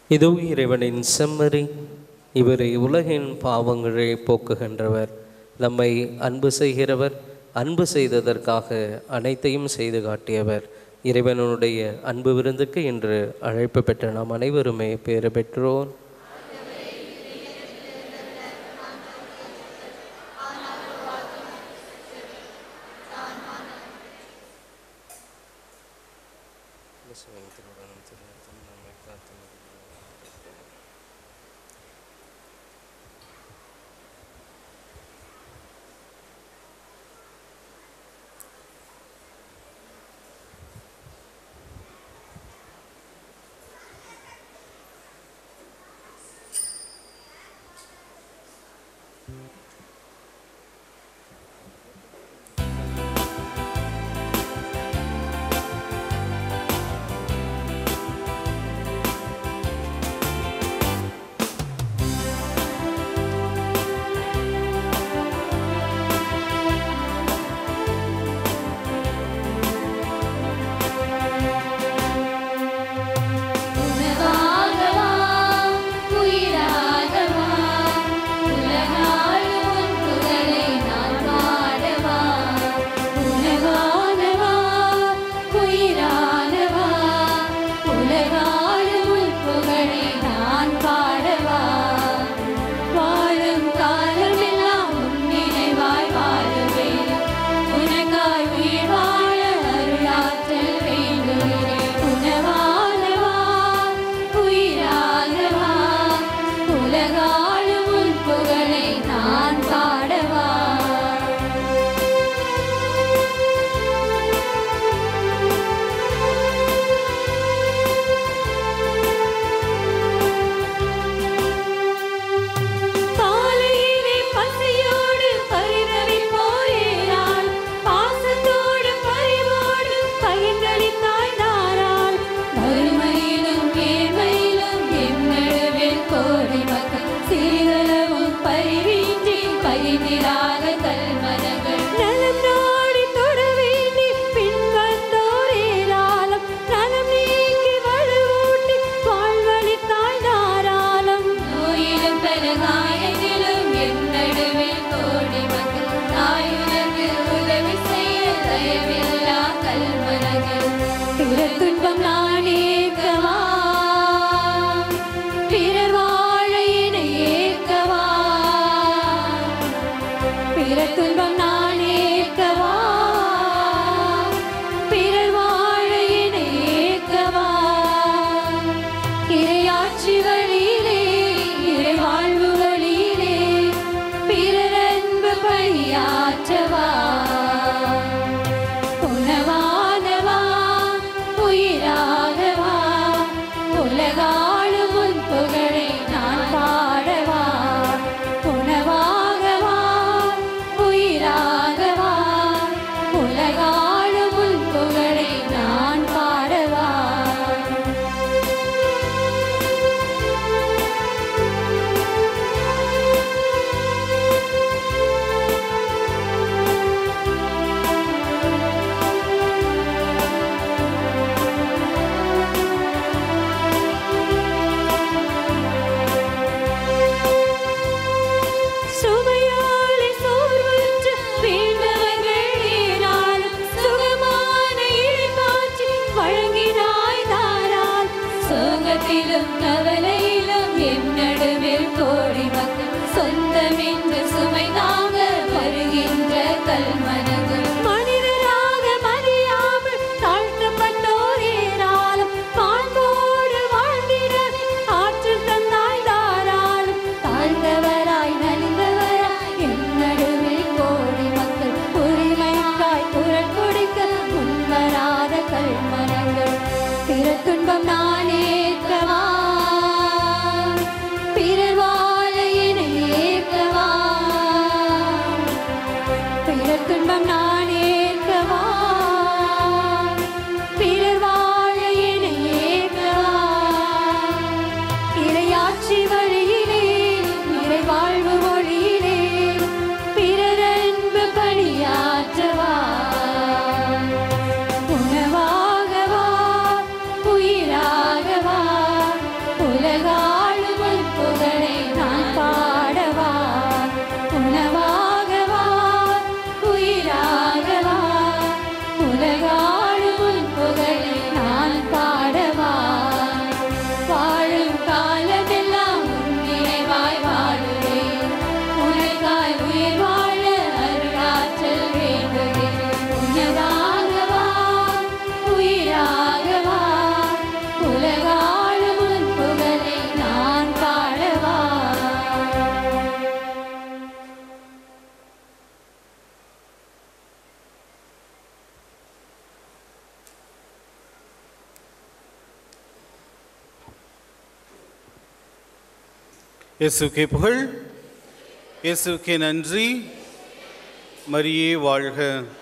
இதோ இறைவனின் செம்மறி இவரை உலகின் பாவங்களை போக்குகின்றவர் நம்மை அன்பு செய்கிறவர் அன்பு செய்ததற்காக அனைத்தையும் செய்து காட்டியவர் இறைவனுடைய அன்பு விருந்துக்கு இன்று அழைப்பு பெற்ற நாம் அனைவருமே பேறு பெற்றோர் உணவாகவா உயிராகவா உலகாளும் உன் புகழை நான் பாடவா உணவானவா உயிரானவா உலகாளும் உன் புகழை நான் பாடவா வாழும் காலமெல்லாம் உன் நினைவாய் வாழுவேன் உனக்காய் உயிர் வாழ அருளாற்றல் வேண்டுகிறேன் உணவானவா உயிராகவா உலகாளும் உன் புகழை நான் பாடவா காலையிலே பசியோடு பரிதவிப்போரேயாள் பாசத்தோடு பரிவோடு பகிர்ந்தளித்தாய் தாராள் வறுமையிலும் ஏழ்மையிலும் எம்மிடவில் கோடி மக்கள் சீரளவும் பரிவின்றி பகிர்ந்திடாத கல்மனங்கள் நலம் நாடி தொட வேண்டி பின் வந்தோரேராலம் நலம் நீக்கி வலுவூட்டி வாழ்வழித்தாய் தாராளம் நோயிலும் பலகாயத்திலும் என் நடுவில் கோடி மக்கள் தாயுனக்கு உதவி செய்ய தயவில்லா கல்மனங்கள் பிற துன்பம் நான் ஏற்கவா பிறர் வாழ என ஏற்கவா பிற துன்பம் நான் ஏற்கவா பிறர் வாழ என ஏற்கவா இறையாட்சி வழியிலே இறை வாழ்வு வழியிலே பிறர் அன்பு பணியாற்றவா உணவானவா உயிராகவா உலகாளும் உன் புகழை நான் பாடவா உணவாகவா உயிராகவா உலகாளும் உன் புகழை நான் பாடவா சுமையாலே சோர்வுற்று வீழ்ந்தவர்கள் ஏராளம். சுகமான இளைப்பாற்றி வழங்கினாய் தாராள். சோகத்திலும் கவலையிலும் என் நடுவில் கோடி மக்கள் சொந்தமென்று சுமை தாங்க வருகின்ற கல்மனங்கள் மனிதராக மதியாமல் தாழ்த்தப்பட்டோர் ஏராளம் மாண்போடு வாழ்ந்திட ஆற்றல் தந்தாய் தாராளம் தாழ்ந்தவராய் நலிந்தவராய் என் நடுவில் கோடி மக்கள் உரிமைக்காய் குரல் கொடுக்க முன்வராத கல்மனங்கள் பிற துன்பம் நான் ஏற்கவா பிற இயேசுக்கே புகழ் இயேசுக்கே நன்றி மரியே வாழ்க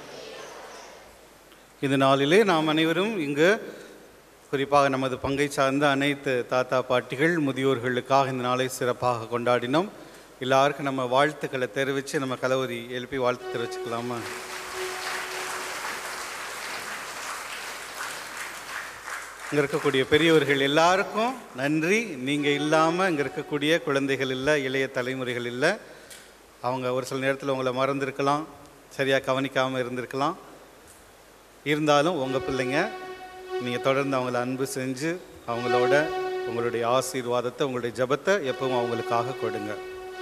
இந்த நாளிலே நாம் அனைவரும் இங்கு குறிப்பாக நமது பங்கை சார்ந்த அனைத்து தாத்தா பாட்டிகள் முதியோர்களுக்காக இந்த நாளை சிறப்பாக கொண்டாடினோம் எல்லாருக்கும் நம்ம வாழ்த்துக்களை தெரிவித்து நம்ம கலவரி எழுப்பி வாழ்த்து தெரிவிச்சுக்கலாமா இங்கே இருக்கக்கூடிய பெரியவர்கள் எல்லாருக்கும் நன்றி நீங்கள் இல்லாமல் இங்கே இருக்கக்கூடிய குழந்தைகள் இல்லை இளைய தலைமுறைகள் இல்லை அவங்க ஒரு சில நேரத்தில் உங்களை மறந்துருக்கலாம் சரியாக கவனிக்காமல் இருந்திருக்கலாம் இருந்தாலும் உங்கள் பிள்ளைங்க நீங்கள் தொடர்ந்து அவங்கள அன்பு செஞ்சு அவங்களோட உங்களுடைய ஆசீர்வாதத்தை உங்களுடைய ஜெபத்தை எப்பவும் அவங்களுக்காக கொடுங்க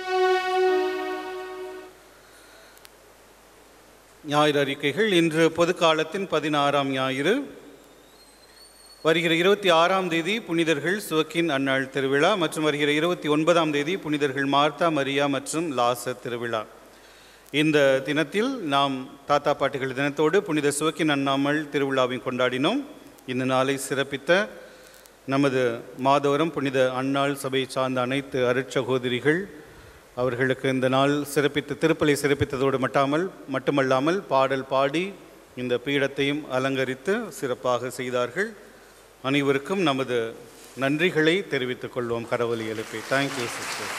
ஞாயிறு அறிக்கைகள் இன்று பொது காலத்தின் பதினாறாம் ஞாயிறு வருகிற இருபத்தி ஆறாம் தேதி புனிதர்கள் சுவக்கின் அன்னாள் திருவிழா மற்றும் வருகிற இருபத்தி ஒன்பதாம் தேதி புனிதர்கள் மார்த்தா மரியா மற்றும் லாச திருவிழா இந்த தினத்தில் நாம் தாத்தா பாட்டிகள் தினத்தோடு புனித சுவக்கின் அண்ணாமல் திருவிழாவையும் கொண்டாடினோம் இந்த நாளை சிறப்பித்த நமது மாதவரம் புனித அன்னாள் சபை சார்ந்த அனைத்து அருட்சகோதரிகள் அவர்களுக்கு இந்த நாள் சிறப்பித்து திருப்பலி சிறப்பித்ததோடு மட்டாமல் மட்டுமல்லாமல் பாடல் பாடி இந்த பீடத்தையும் அலங்கரித்து சிறப்பாக செய்தார்கள் அனைவருக்கும் நமது நன்றிகளை தெரிவித்துக் கொள்வோம் கரவொலி எழுப்பி தேங்க்யூ சிஸ்டர்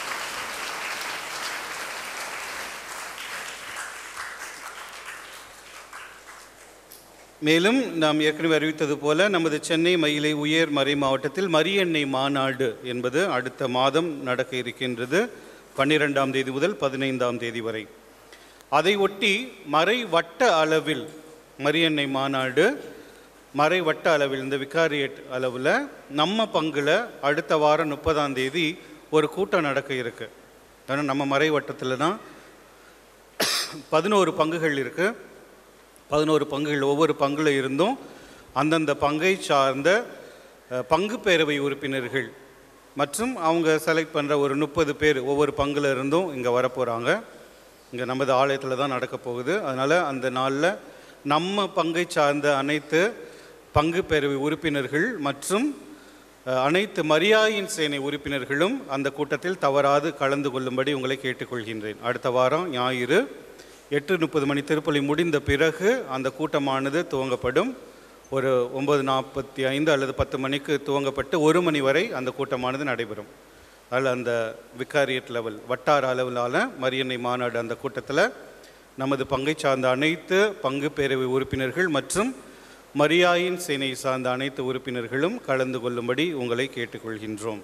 மேலும் நாம் ஏற்கனவே அறிவித்தது போல நமது சென்னை மயிலை உயர் மறை மாவட்டத்தில் மரியெண்ணை மாநாடு என்பது அடுத்த மாதம் நடக்க இருக்கின்றது பன்னிரெண்டாம் தேதி முதல் பதினைந்தாம் தேதி வரை அதை ஒட்டி மறை வட்ட அளவில் மரியெண்ணை மாநாடு மறை வட்ட அளவில் இந்த விகாரியேட் அளவில் நம்ம பங்கில் அடுத்த வாரம் முப்பதாம் தேதி ஒரு கூட்டம் நடக்க இருக்கு ஏன்னா நம்ம மறை வட்டத்தில் தான் பதினோரு பங்குகள் இருக்குது பதினோரு பங்குகள் ஒவ்வொரு பங்குல இருந்தும் அந்தந்த பங்கை சார்ந்த அஹ், பங்கு பேரவை உறுப்பினர்கள் மற்றும் அவங்க செலக்ட் பண்ணுற ஒரு முப்பது பேர் ஒவ்வொரு பங்குல இருந்தும் இங்கே வரப்போகிறாங்க இங்கே நமது ஆலயத்தில் தான் நடக்க போகுது அதனால் அந்த நாளில் நம்ம பங்கை சார்ந்த அனைத்து பங்கு பேரவை உறுப்பினர்கள் மற்றும் அஹ், அனைத்து மரியாயின் சேனை உறுப்பினர்களும் அந்த கூட்டத்தில் தவறாது கலந்து கொள்ளும்படி உங்களை கேட்டுக்கொள்கின்றேன் அடுத்த வாரம் ஞாயிறு எட்டு முப்பது மணி திருப்பலி முடிந்த பிறகு அந்த கூட்டமானது துவங்கப்படும் ஒரு ஒன்பது நாற்பத்தி ஐந்து அல்லது பத்து மணிக்கு துவங்கப்பட்டு ஒரு மணி வரை அந்த கூட்டமானது நடைபெறும் அதில் அந்த விகாரியட் லெவல் வட்டார அளவிலான மரியன்னை மாநாடு அந்த கூட்டத்தில் நமது பங்கை சார்ந்த அனைத்து பங்கு பேரவை உறுப்பினர்கள் மற்றும் மரியாயின் சேனை சார்ந்த அனைத்து உறுப்பினர்களும் கலந்து கொள்ளும்படி உங்களை கேட்டுக்கொள்கின்றோம்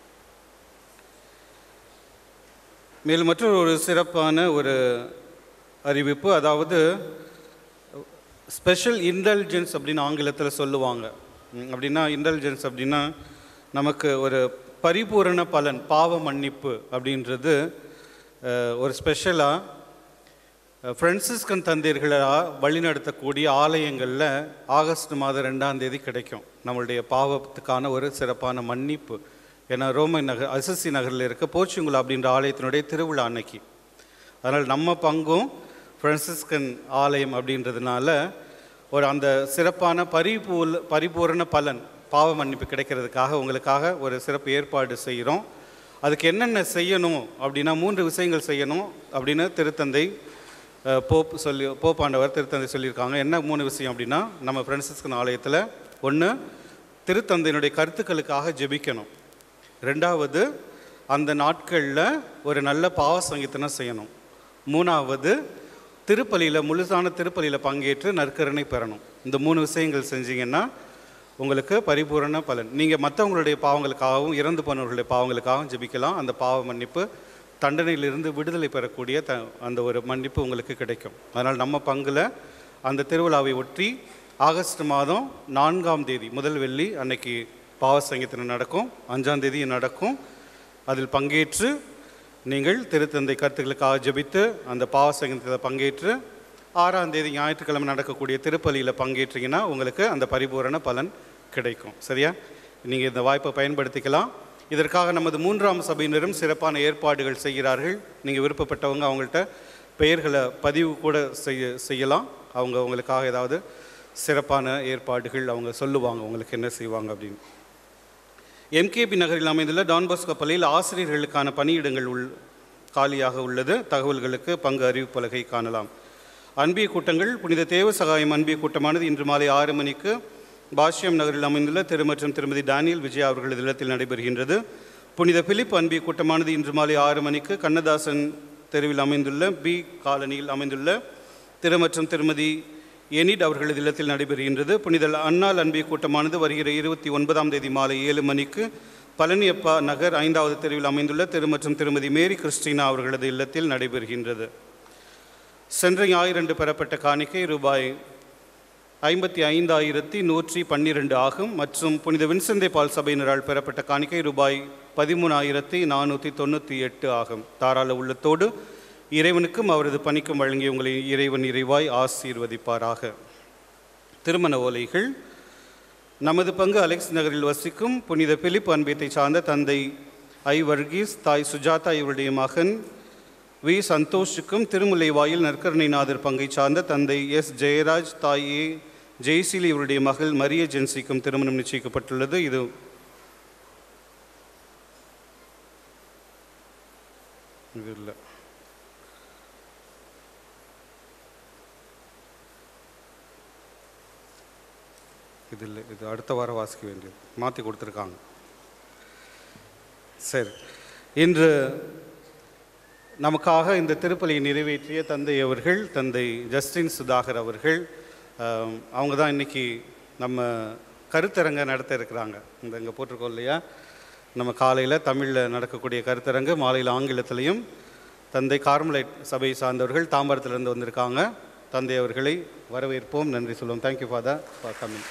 மேலும் மற்றொரு ஒரு சிறப்பான ஒரு அறிவிப்பு அதாவது ஸ்பெஷல் இன்டெலிஜென்ஸ் அப்படின்னு ஆங்கிலத்தில் சொல்லுவாங்க ம், அப்படின்னா இன்டெலிஜென்ஸ் அப்படின்னா நமக்கு ஒரு பரிபூரண பலன் பாவ மன்னிப்பு அப்படின்றது அஹ், ஒரு ஸ்பெஷலாக ஃப்ரென்சிஸ்கன் தந்தையர்களாக வழிநடத்தக்கூடிய ஆலயங்களில் ஆகஸ்ட் மாதம் ரெண்டாம் தேதி கிடைக்கும் நம்மளுடைய பாவத்துக்கான ஒரு சிறப்பான மன்னிப்பு ஏன்னா ரோமை நகர் அசசி நகரில் இருக்க போர்ச்சுங்குலா அப்படின்ற ஆலயத்தினுடைய திருவிழா அன்னைக்கு அதனால் நம்ம பங்கும் ஃப்ரான்சிஸ்கன் ஆலயம் அப்படின்றதுனால ஒரு அந்த சிறப்பான பரிபூல் பரிபூரண பலன் பாவ மன்னிப்பு கிடைக்கிறதுக்காக உங்களுக்காக ஒரு சிறப்பு ஏற்பாடு செய்கிறோம் அதுக்கு என்னென்ன செய்யணும் அப்படின்னா மூன்று விஷயங்கள் செய்யணும் அப்படின்னு திருத்தந்தை அஹ், போப் சொல்லி போப்பாண்டவர் திருத்தந்தை சொல்லியிருக்காங்க என்ன மூணு விஷயம் அப்படின்னா நம்ம ஃப்ரான்சிஸ்கன் ஆலயத்தில் ஒன்று திருத்தந்தையினுடைய கருத்துக்களுக்காக ஜெபிக்கணும் ரெண்டாவது அந்த நாட்களில் ஒரு நல்ல பாவ சங்கீதனம் செய்யணும் மூணாவது திருப்பலியில் முழுசான திருப்பலியில் பங்கேற்று நற்கரணை பெறணும் இந்த மூணு விஷயங்கள் செஞ்சீங்கன்னா உங்களுக்கு பரிபூரண பலன் நீங்கள் மற்றவங்களுடைய பாவங்களுக்காகவும் இறந்து போனவர்களுடைய பாவங்களுக்காகவும் ஜெபிக்கலாம் அந்த பாவ மன்னிப்பு தண்டனையிலிருந்து விடுதலை பெறக்கூடிய த அந்த ஒரு மன்னிப்பு உங்களுக்கு கிடைக்கும் அதனால் நம்ம பங்கில் அந்த திருவிழாவை ஒற்றி ஆகஸ்ட் மாதம் நான்காம் தேதி முதல் வெள்ளி அன்னைக்கு பாவ சங்கீதனம் நடக்கும் அஞ்சாம் தேதி நடக்கும் அதில் பங்கேற்று நீங்கள் திருத்தந்தை கருத்துக்களுக்காக ஜெபித்து அந்த பாவ சங்கீதத்தில் பங்கேற்று ஆறாம் தேதி ஞாயிற்றுக்கிழமை நடக்கக்கூடிய திருப்பலியில் பங்கேற்றீங்கன்னா உங்களுக்கு அந்த பரிபூரண பலன் கிடைக்கும் சரியா நீங்கள் இந்த வாய்ப்பை பயன்படுத்திக்கலாம் இதற்காக நமது மூன்றாம் சபையினரும் சிறப்பான ஏற்பாடுகள் செய்கிறார்கள் நீங்கள் விருப்பப்பட்டவங்க அவங்கள்ட்ட பெயர்களை பதிவு கூட செய்ய செய்யலாம் அவங்க உங்களுக்காக ஏதாவது சிறப்பான ஏற்பாடுகள் அவங்க சொல்லுவாங்க உங்களுக்கு என்ன செய்வாங்க அப்படின்னு எம்கேபி நகரில் அமைந்துள்ள டான் பாஸ்கோ பள்ளியில் ஆசிரியர்களுக்கான பணியிடங்கள் உள் காலியாக உள்ளது தகவல்களுக்கு பங்கு அறிவிப்பு பலகை காணலாம் அன்பிய கூட்டங்கள் புனித தேவ சகாயம் அன்பிய கூட்டமானது இன்று மாலை ஆறு மணிக்கு பாஷ்யம் நகரில் அமைந்துள்ள திரு மற்றும் திருமதி டேனியல் விஜயா அவர்களது இல்லத்தில் நடைபெறுகின்றது புனித பிலிப் அன்பிய கூட்டமானது இன்று மாலை ஆறு மணிக்கு கண்ணதாசன் தெருவில் அமைந்துள்ள பி காலனியில் அமைந்துள்ள திரு மற்றும் திருமதி எனிட் அவர்களது இல்லத்தில் நடைபெறுகின்றது புனித அன்னாள் அன்பிய கூட்டமானது வருகிற இருபத்தி ஒன்பதாம் தேதி மாலை ஏழு மணிக்கு பழனியப்பா நகர் ஐந்தாவது தெருவில் அமைந்துள்ள திரு மற்றும் திருமதி மேரி கிறிஸ்டினா அவர்களது இல்லத்தில் நடைபெறுகின்றது சென்ற ஞாயிறன்று பெறப்பட்ட காணிக்கை ரூபாய் ஐம்பத்தி ஐந்தாயிரத்தி நூற்றி பன்னிரெண்டு ஆகும் மற்றும் புனித வின்செந்தை பால் சபையினரால் பெறப்பட்ட காணிக்கை ரூபாய் பதிமூணாயிரத்தி நானூற்றி தொண்ணூற்றி எட்டு ஆகும் தாராள உள்ளத்தோடு இறைவனுக்கும் அவரது பணிக்கும் வழங்கிய உங்களை இறைவன் இறைவாய் ஆசீர்வதிப்பாராக திருமண ஓலைகள் நமது பங்கு அலெக்ஸ் நகரில் வசிக்கும் புனித பிலிப் அன்பியத்தை சார்ந்த தந்தை ஐ வர்கீஸ் தாய் சுஜாதா இவருடைய மகன் வி சந்தோஷுக்கும் திருமுல்லை வாயில் நற்கருணைநாதர் பங்கை சார்ந்த தந்தை எஸ் ஜெயராஜ் தாய் ஏ ஜெய்சிலி இவருடைய மகள் மரிய ஜென்சிக்கும் திருமணம் நிச்சயிக்கப்பட்டுள்ளது இது இது இல்லை இது இல்லை இது அடுத்த வாரம் வாசிக்க வேண்டியது மாற்றி கொடுத்துருக்காங்க சரி இன்று நமக்காக இந்த திருப்பலியை நிறைவேற்றிய தந்தை அவர்கள் தந்தை ஜஸ்டின் சுதாகர் அவர்கள் ஆம், அவங்க தான் இன்றைக்கி நம்ம கருத்தரங்க நடத்த இருக்கிறாங்க இந்த இங்கே போட்டிருக்கோம் இல்லையா நம்ம காலையில் தமிழில் நடக்கக்கூடிய கருத்தரங்கு மாலையில் ஆங்கிலத்திலையும் தந்தை கார்மலைட் சபை சார்ந்தவர்கள் தாம்பரத்திலிருந்து வந்திருக்காங்க தந்தை அவர்களை வரவேற்போம் நன்றி சொல்லுவோம் தேங்க்யூ ஃபாதர் ஃபார் கமிங்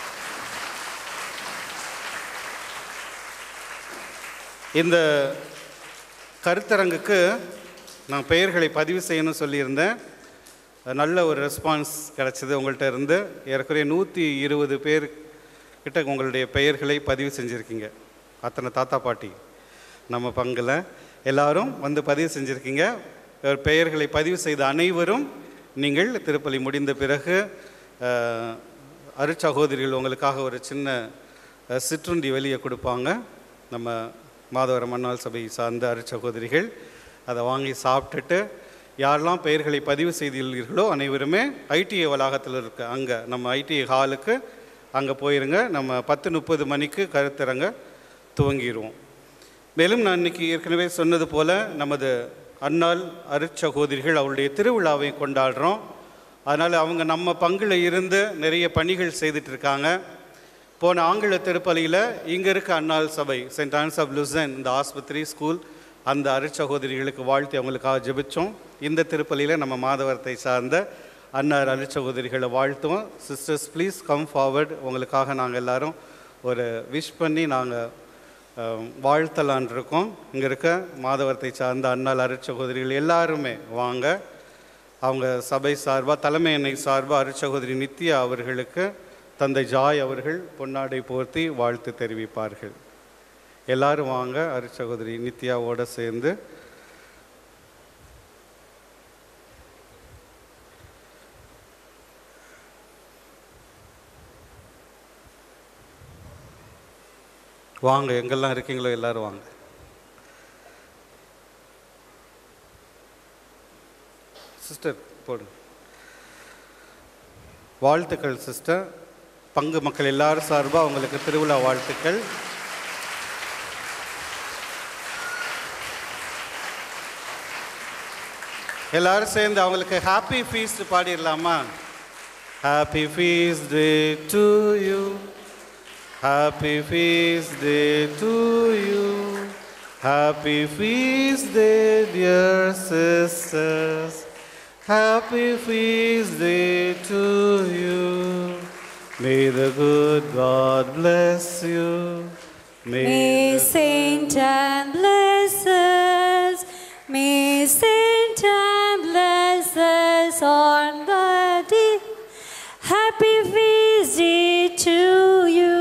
இந்த கருத்தரங்குக்கு நான் பெயர்களை பதிவு செய்யணும்னு சொல்லியிருந்தேன் நல்ல ஒரு ரெஸ்பான்ஸ் கிடச்சிது உங்கள்கிட்ட இருந்து ஏறக்குறைய நூற்றி இருபது பேர் கிட்ட உங்களுடைய பெயர்களை பதிவு செஞ்சுருக்கீங்க அத்தனை தாத்தா பாட்டி நம்ம பங்கில் எல்லாரும் வந்து பதிவு செஞ்சுருக்கீங்க அஹ் பெயர்களை பதிவு செய்த அனைவரும் நீங்கள் திருப்பலி முடிந்த பிறகு அஹ், அருட்சகோதரிகள் உங்களுக்காக ஒரு சின்ன அஹ், சிற்றுண்டி வெளியே கொடுப்பாங்க நம்ம மாதவரம் மன்னாள் சபை சார்ந்த அருட்சகோதரிகள் அதை வாங்கி சாப்பிட்டுட்டு யாரெல்லாம் பெயர்களை பதிவு செய்துள்ளீர்களோ அனைவருமே ஐடிஐ வளாகத்தில் இருக்க அங்கே நம்ம ஐடிஐ ஹாலுக்கு அங்கே போயிருங்க நம்ம பத்து முப்பது மணிக்கு கருத்தரங்க துவங்கிடுவோம் மேலும் நான் இன்னைக்கு ஏற்கனவே சொன்னது போல நமது அன்னாள் அருட்சகோதரிகள் அவருடைய திருவிழாவை கொண்டாடுறோம் அதனால் அவங்க நம்ம பங்கில் இருந்து நிறைய பணிகள் செய்துட்டு இருக்காங்க போன ஆங்கில திருப்பலியில் இங்கே இருக்க அன்னாள் சபை சென்ட் ஆன்ஸ் ஆஃப் லுசன் இந்த ஆஸ்பத்திரி ஸ்கூல் அந்த அருட்சகோதரிகளுக்கு வாழ்த்தி அவங்களுக்காக ஜெபிச்சோம் இந்த திருப்பலியில் நம்ம மாதவரத்தை சார்ந்த அன்னார் அருட்சகோதரிகளை வாழ்த்துவோம் சிஸ்டர்ஸ் ப்ளீஸ் கம் ஃபார்வர்ட் உங்களுக்காக நாங்கள் எல்லாரும் ஒரு விஷ் பண்ணி நாங்கள் வாழ்த்தலான் இருக்கோம் இங்கே இருக்க மாதவரத்தை சார்ந்த அன்னாள் அருட்சகோதரிகள் எல்லாருமே வாங்க அவங்க சபை சார்பாக தலைமை எண்ணெய் சார்பாக அருட்சகோதரி நித்யா அவர்களுக்கு தந்தை ஜாய் அவர்கள் பொன்னாடை போர்த்தி வாழ்த்து தெரிவிப்பார்கள் எல்லாரும் வாங்க அருட்சகோதரி நித்யாவோட சேர்ந்து வாங்க எங்கெல்லாம் இருக்கீங்களோ எல்லாரும் வாங்க சிஸ்டர் போடு வாழ்த்துக்கள் சிஸ்டர் பங்கு மக்கள் எல்லாரும் சார்பாக உங்களுக்கு திருவிழா வாழ்த்துக்கள் எல்லாரும் சேர்ந்து அவங்களுக்கு ஹாப்பி ஃபீஸ்ட் பாடிடலாமா happy feast day to you happy feast day to you happy feast day dear sisters happy feast day to you May the good God bless you. May Saint and bless us. May Saint and bless us on the day. Happy feast day to you.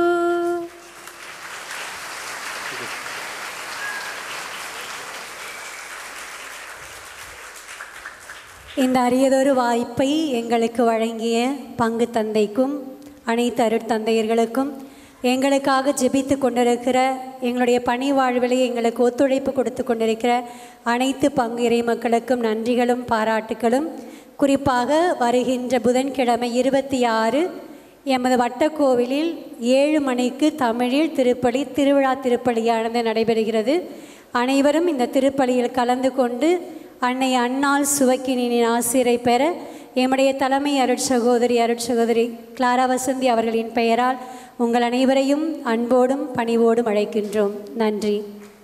இந்த அரியதொரு வாய்ப்பை எங்களுக்கு வழங்கிய பங்கு தந்தைக்கும் அனைத்து அருட்தந்தையர்களுக்கும் எங்களுக்காக ஜெபித்து கொண்டிருக்கிற எங்களுடைய பணி வாழ்விலே எங்களுக்கு ஒத்துழைப்பு கொடுத்து கொண்டிருக்கிற அனைத்து பங்கு இறை மக்களுக்கும் நன்றிகளும் பாராட்டுகளும் குறிப்பாக வருகின்ற புதன்கிழமை இருபத்தி ஆறு எமது வட்டக்கோவிலில் ஏழு மணிக்கு தமிழில் திருப்பலி திருவிழா திருப்பலியானது நடைபெறுகிறது அனைவரும் இந்த திருப்பலியில் கலந்து கொண்டு அன்னை அன்னாள் சுவக்கினின் ஆசிரை பெற எம்முடைய தலைமை அருட்சகோதரி அருட்சகோதரி கிளாரா வசந்தி அவர்களின் பெயரால் உங்கள் அனைவரையும் அன்போடும் பணிவோடும் அழைக்கின்றோம் நன்றி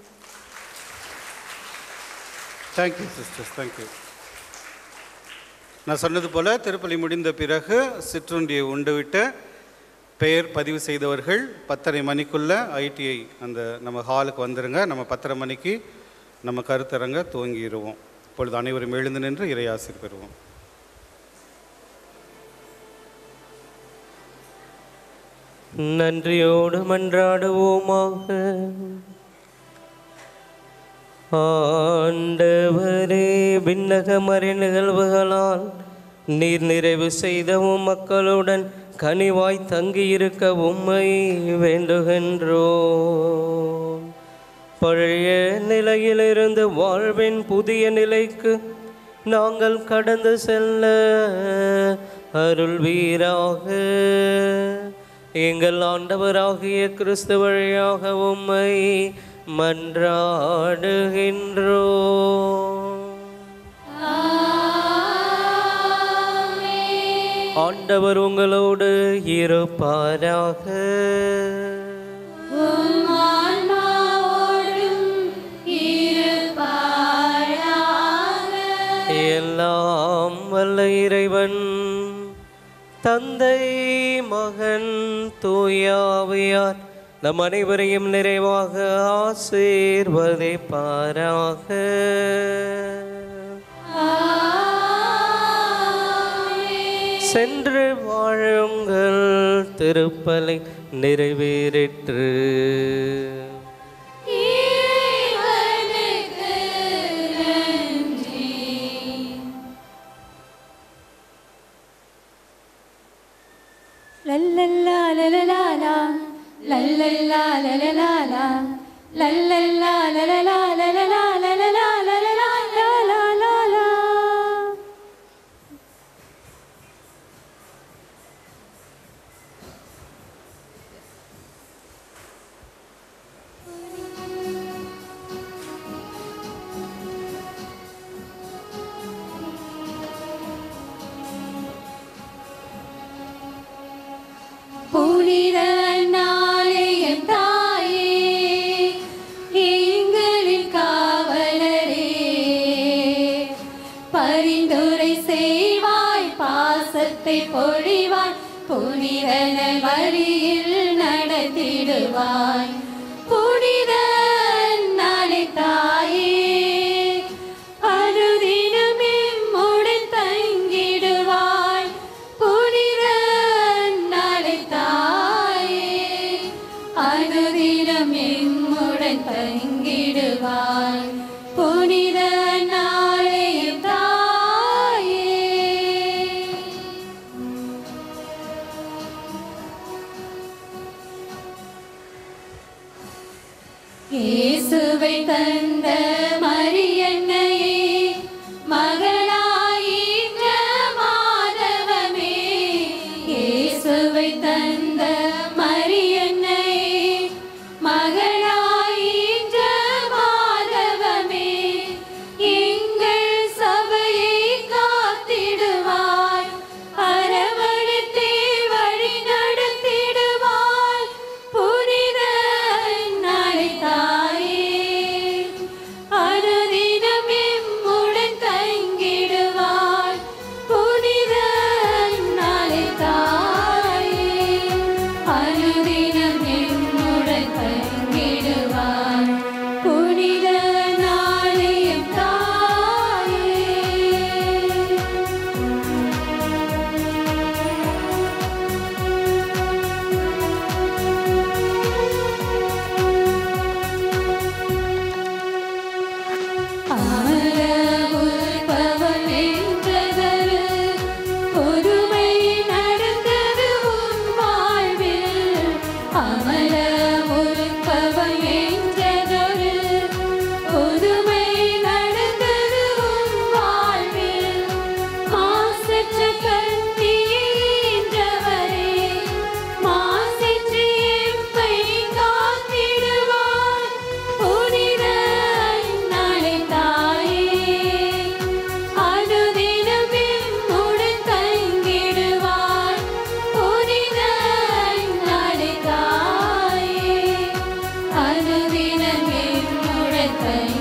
தேங்க்யூ சிஸ்டர்ஸ் தேங்க்யூ நான் சொன்னது போல் திருப்பலி முடிந்த பிறகு சிற்றுண்டியை உண்டுவிட்டு பெயர் பதிவு செய்தவர்கள் பத்தரை மணிக்குள்ள ஐடிஐ அந்த நம்ம ஹாலுக்கு வந்துருங்க நம்ம பத்தரை மணிக்கு நம்ம கருத்தரங்க துவங்கிடுவோம் இப்பொழுது அனைவரும் எழுந்து நின்று இறையாசிர் பெறுவோம் நன்றியோடு மன்றாடுவோமாக ஆண்டவரே விண்ணக மறை நிகழ்வுகளால் நீர் நிறைவு செய்தவும் மக்களுடன் கனிவாய் தங்கியிருக்க உம்மை வேண்டுகின்றோம் பழைய நிலையிலிருந்து வாழ்வின் புதிய நிலைக்கு நாங்கள் கடந்து செல்ல அருள் வீராக எங்கள் ஆண்டவராகிய கிறிஸ்து வழியாக உம்மை மன்றாடுகின்றோம் ஆண்டவர் உங்களோடு இருப்பாராக எல்லாம் வல்ல இறைவன் தந்தை மகன் தூயாவையார் நம் அனைவரையும் நிறைவாக ஆசீர்வதிப்பாராக சென்று வாழுங்கள் திருப்பலை நிறைவேறிற்று லல்லல்லா லலலாலா லல்லல்லா லலலாலா லல்லல்லா லலலா லலலா லலலா லலலா லலலா புனித நாளையம் தாயே எங்களின் காவலரே பரிந்துரை செய்வாய் பாசத்தை பொழிவாய் புனிதன வழியில் நடத்திடுவாய் புனித நாளை தாயே அனுதினம் எம்முடன் தங்கிடுவாய் புனித நாளை தாயே அனுதினம் எம்முடன் தங்கிடுவாய் புனித நாளை தாயே இயேசுவை தந்த மரியன்னையே மகளாயிற்ற மாதவமே இயேசுவை தந்த மரியன்னையே மகளாயிற்ற மாதவமே எங்கள் சபையை காத்திடுவாய் அரவணைத்தே வழி நடத்திடுவாய் புனித நாளை தாயே அனுதினமே கண்ணீர்